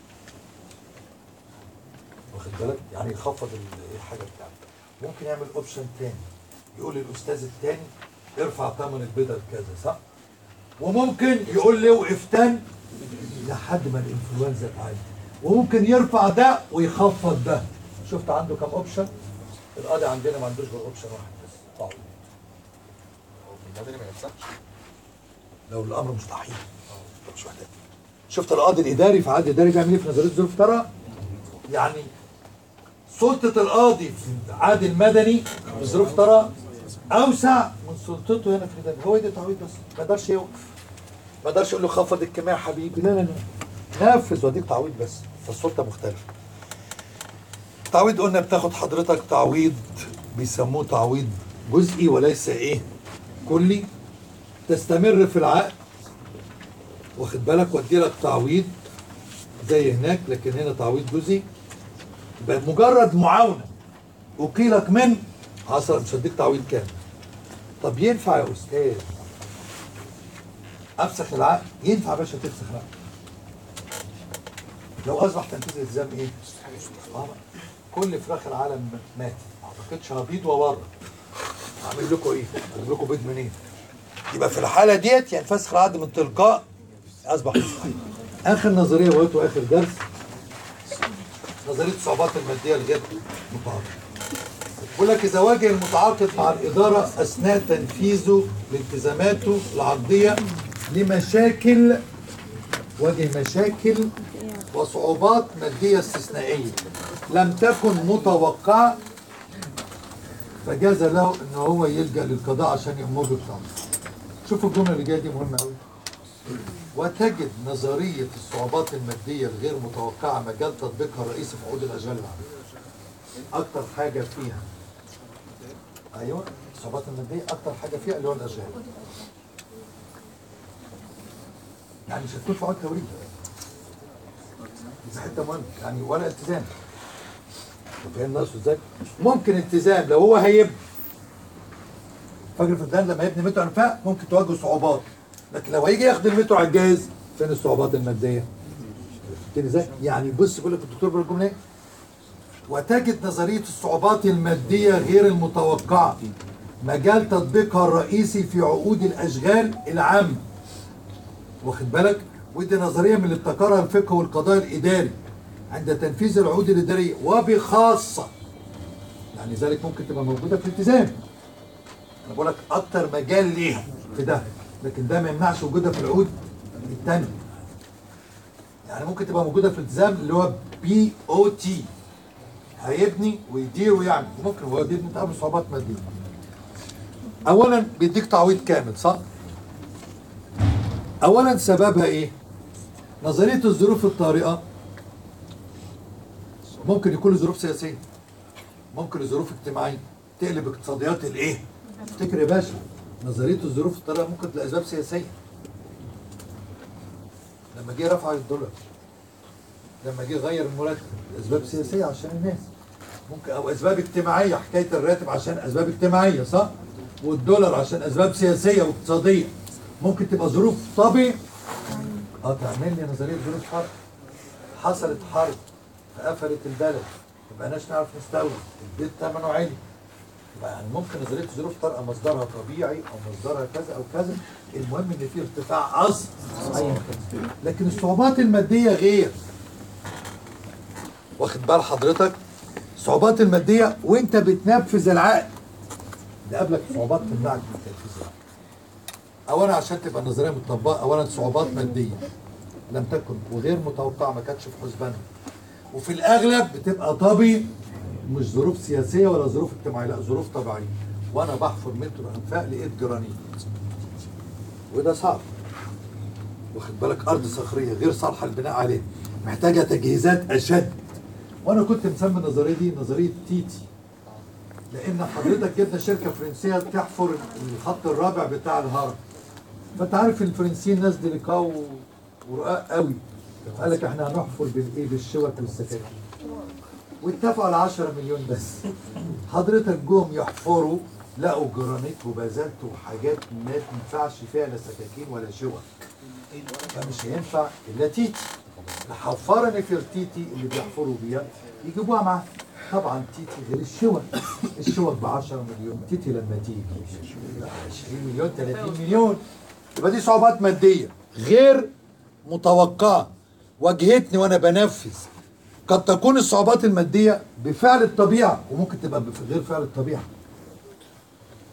واخد بالك؟ يعني يخفض ال- الحاجه بتاعته ممكن يعمل اوبشن تاني يقول للاستاذ التاني ارفع ثمن البيضه بكذا صح؟ وممكن يقول لي وقف تاني لحد ما الانفلونزا تعدي وممكن يرفع ده ويخفض ده شفت عنده كام اوبشن؟ القاضي عندنا ما عندوش غير اوبشن واحد بس تعويض المدني ما ينفعش لو الامر مستحيل مش محتاج شفت القاضي الاداري في عقد اداري بيعمل ايه في نظريه الظروف ترى يعني سلطه القاضي في العقد المدني في ظروف ترى اوسع من سلطته هنا في الاداري هو يدي تعويض بس ما يقدرش يوقف ما يقدرش يقول له خفض الكميه يا حبيبي لا لا لا نفذ واديك تعويض بس فالسلطه مختلفه تعويض قلنا بتاخد حضرتك تعويض بيسموه تعويض جزئي وليس ايه كلي تستمر في العقد واخد بالك وادي لك تعويض زي هناك لكن هنا تعويض جزئي يبقى مجرد معاونه وكيلك من حصل مش هديك تعويض كامل طب ينفع يا استاذ افسخ العقد ينفع يا باشا تفسخ العقد لو اصبح تنفيذ الالتزام ايه؟ آه، كل فراخ العالم ماتت ما اعتقدش هبيض وورا اعمل لكم ايه؟ اجيب لكم بيض منين؟ يبقى في الحاله ديت ينفسخ العقد من تلقاء اصبح صحيح اخر نظريه وقته اخر درس نظريه الصعوبات الماديه الغير متعاقد بيقول لك اذا واجه المتعاقد مع الاداره اثناء تنفيذه لالتزاماته العقديه لمشاكل واجه مشاكل وصعوبات ماديه استثنائيه لم تكن متوقعه فجاز له ان هو يلجا للقضاء عشان يامر بالطعام شوفوا الجمله اللي جايه دي مهمه قوي وتجد نظريه الصعوبات الماديه الغير متوقعه مجال تطبيقها الرئيسي في عقود الاجال العامه اكتر حاجه فيها ايوه الصعوبات الماديه اكتر حاجه فيها اللي هو الاجال يعني مش هتكون في عقد توريد دي حته مهمه يعني ولا التزام فاهم ناقصه ازاي؟ ممكن التزام لو هو هيبني فاكر فدان لما يبني متر انفاق ممكن تواجه صعوبات لكن لو هيجي ياخد المتر على الجاهز فين الصعوبات الماديه؟ فهمتني ازاي؟ يعني بص بيقول لك الدكتور بيقول الجمله ايه؟ وتجد نظريه الصعوبات الماديه غير المتوقعه مجال تطبيقها الرئيسي في عقود الاشغال العامه واخد بالك؟ ودي نظريه من اللي ابتكرها الفقه والقضاء الاداري عند تنفيذ العقود الاداريه وبخاصه يعني ذلك ممكن تبقى موجوده في الالتزام انا بقول لك اكتر مجال ليها في ده لكن ده ما يمنعش وجودها في العقود الثانيه يعني ممكن تبقى موجوده في الالتزام اللي هو بي او تي هيبني ويدير ويعمل ممكن هو بيبني تقابل صعوبات ماديه اولا بيديك تعويض كامل صح اولا سببها ايه نظريه الظروف الطارئه ممكن يكون له ظروف سياسيه ممكن لظروف اجتماعيه تقلب اقتصاديات الايه افتكر يا باشا نظريه الظروف الطارئه ممكن لاسباب سياسيه لما جه رفع الدولار لما جه غير المرتب اسباب سياسيه عشان الناس ممكن او اسباب اجتماعيه حكايه الراتب عشان اسباب اجتماعيه صح والدولار عشان اسباب سياسيه واقتصاديه ممكن تبقى ظروف طبيعيه اه تعمل لي نظريه ظروف حرب حصلت حرب فقفلت البلد ما بقناش نعرف نستورد البيت ثمنه عالي يبقى يعني ممكن نظريه ظروف طارئه مصدرها طبيعي او مصدرها كذا او كذا المهم ان في ارتفاع اصل ايا كان لكن الصعوبات الماديه غير واخد بال حضرتك الصعوبات الماديه وانت بتنفذ العقد ده قبلك صعوبات تمنعك من تنفيذ العقد اولا عشان تبقى النظريه متطبقه اولا صعوبات ماديه لم تكن وغير متوقعه ما كانتش في حسبانها وفي الاغلب بتبقى طبي مش ظروف سياسيه ولا ظروف اجتماعيه لا ظروف طبيعيه وانا بحفر متر انفاق لقيت جرانيت وده صعب واخد بالك ارض صخريه غير صالحه للبناء عليها محتاجه تجهيزات اشد وانا كنت مسمي النظريه دي نظريه تيتي لان حضرتك جبنا شركه فرنسيه تحفر الخط الرابع بتاع الهرم فانت عارف الفرنسيين ناس ديليكاو ورقاق قوي قال لك احنا هنحفر بالايه بالشوك والسكاكين واتفقوا على 10 مليون بس حضرتك جم يحفروا لقوا جرانيت وبازلت وحاجات ما تنفعش فيها لا سكاكين ولا شوك فمش هينفع الا تيتي الحفاره نفرتيتي اللي بيحفروا بيها يجيبوها معاه طبعا تيتي غير الشوك الشوك ب 10 مليون تيتي لما تيجي 20 مليون 30 مليون يبقى دي صعوبات ماديه غير متوقعه واجهتني وانا بنفذ قد تكون الصعوبات الماديه بفعل الطبيعه وممكن تبقى بغير فعل الطبيعه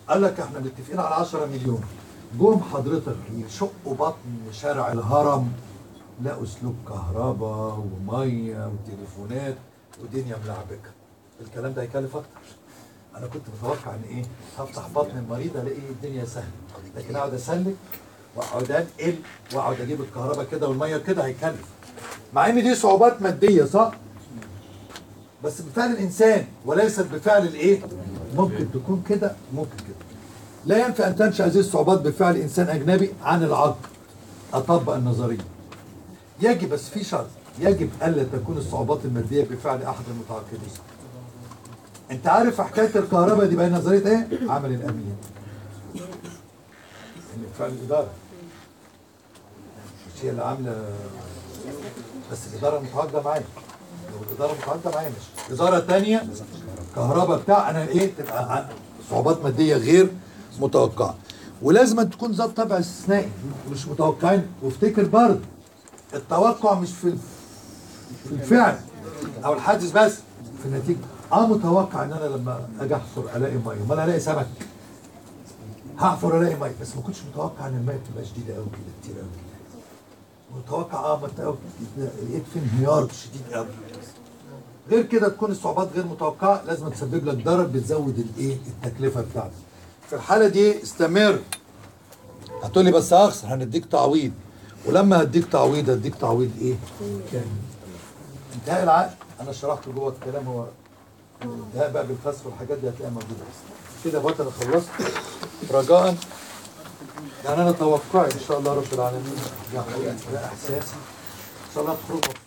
قال لك احنا متفقين على 10 مليون جم حضرتك يشقوا بطن شارع الهرم لقوا سلوك كهرباء وميه وتليفونات ودنيا ملعبكه الكلام ده هيكلف اكتر انا كنت متوقع ان ايه هفتح بطن المريض الاقي الدنيا سهله لكن اقعد اسلك واقعد انقل واقعد اجيب الكهرباء كده والميه كده هيكلف مع ان دي صعوبات ماديه صح بس بفعل الانسان وليست بفعل الايه ممكن تكون كده ممكن كده لا ينفع ان تنشا هذه الصعوبات بفعل انسان اجنبي عن العقل اطبق النظريه يجب بس في شرط يجب الا تكون الصعوبات الماديه بفعل احد المتعاقدين انت عارف حكايه الكهرباء دي بقى نظريه ايه عمل الامين ان بفعل الاداره مش هي اللي عامله بس الاداره متعاقده معايا لو الاداره متعاقده معايا مش اداره تانية كهرباء بتاع انا ايه تبقى ع- صعوبات ماديه غير متوقعه ولازم أن تكون ذات طبع استثنائي مش متوقعين وافتكر برضه التوقع مش في في الفعل او الحادث بس في النتيجه اه متوقع ان انا لما اجي احفر الاقي ميه امال الاقي سمك هحفر الاقي ميه بس ما كنتش متوقع ان الميه تبقى شديده قوي كده كتير قوي كده متوقع اه ما انت لقيت في انهيار شديد قوي غير كده تكون الصعوبات غير متوقعه لازم تسبب لك ضرر بتزود الايه التكلفه بتاعتك في الحاله دي استمر هتقول لي بس هخسر هنديك تعويض ولما هديك تعويض هديك تعويض ايه؟ كامل انتهاء العقد انا شرحته جوه الكلام هو انتهاء بقى بالفسخ والحاجات دي هتلاقيها موجوده كده يا بطل انا خلصت رجاء يعني انا توقعي ان شاء الله رب العالمين ده حقيقة، ده احساسي ان شاء الله تخرج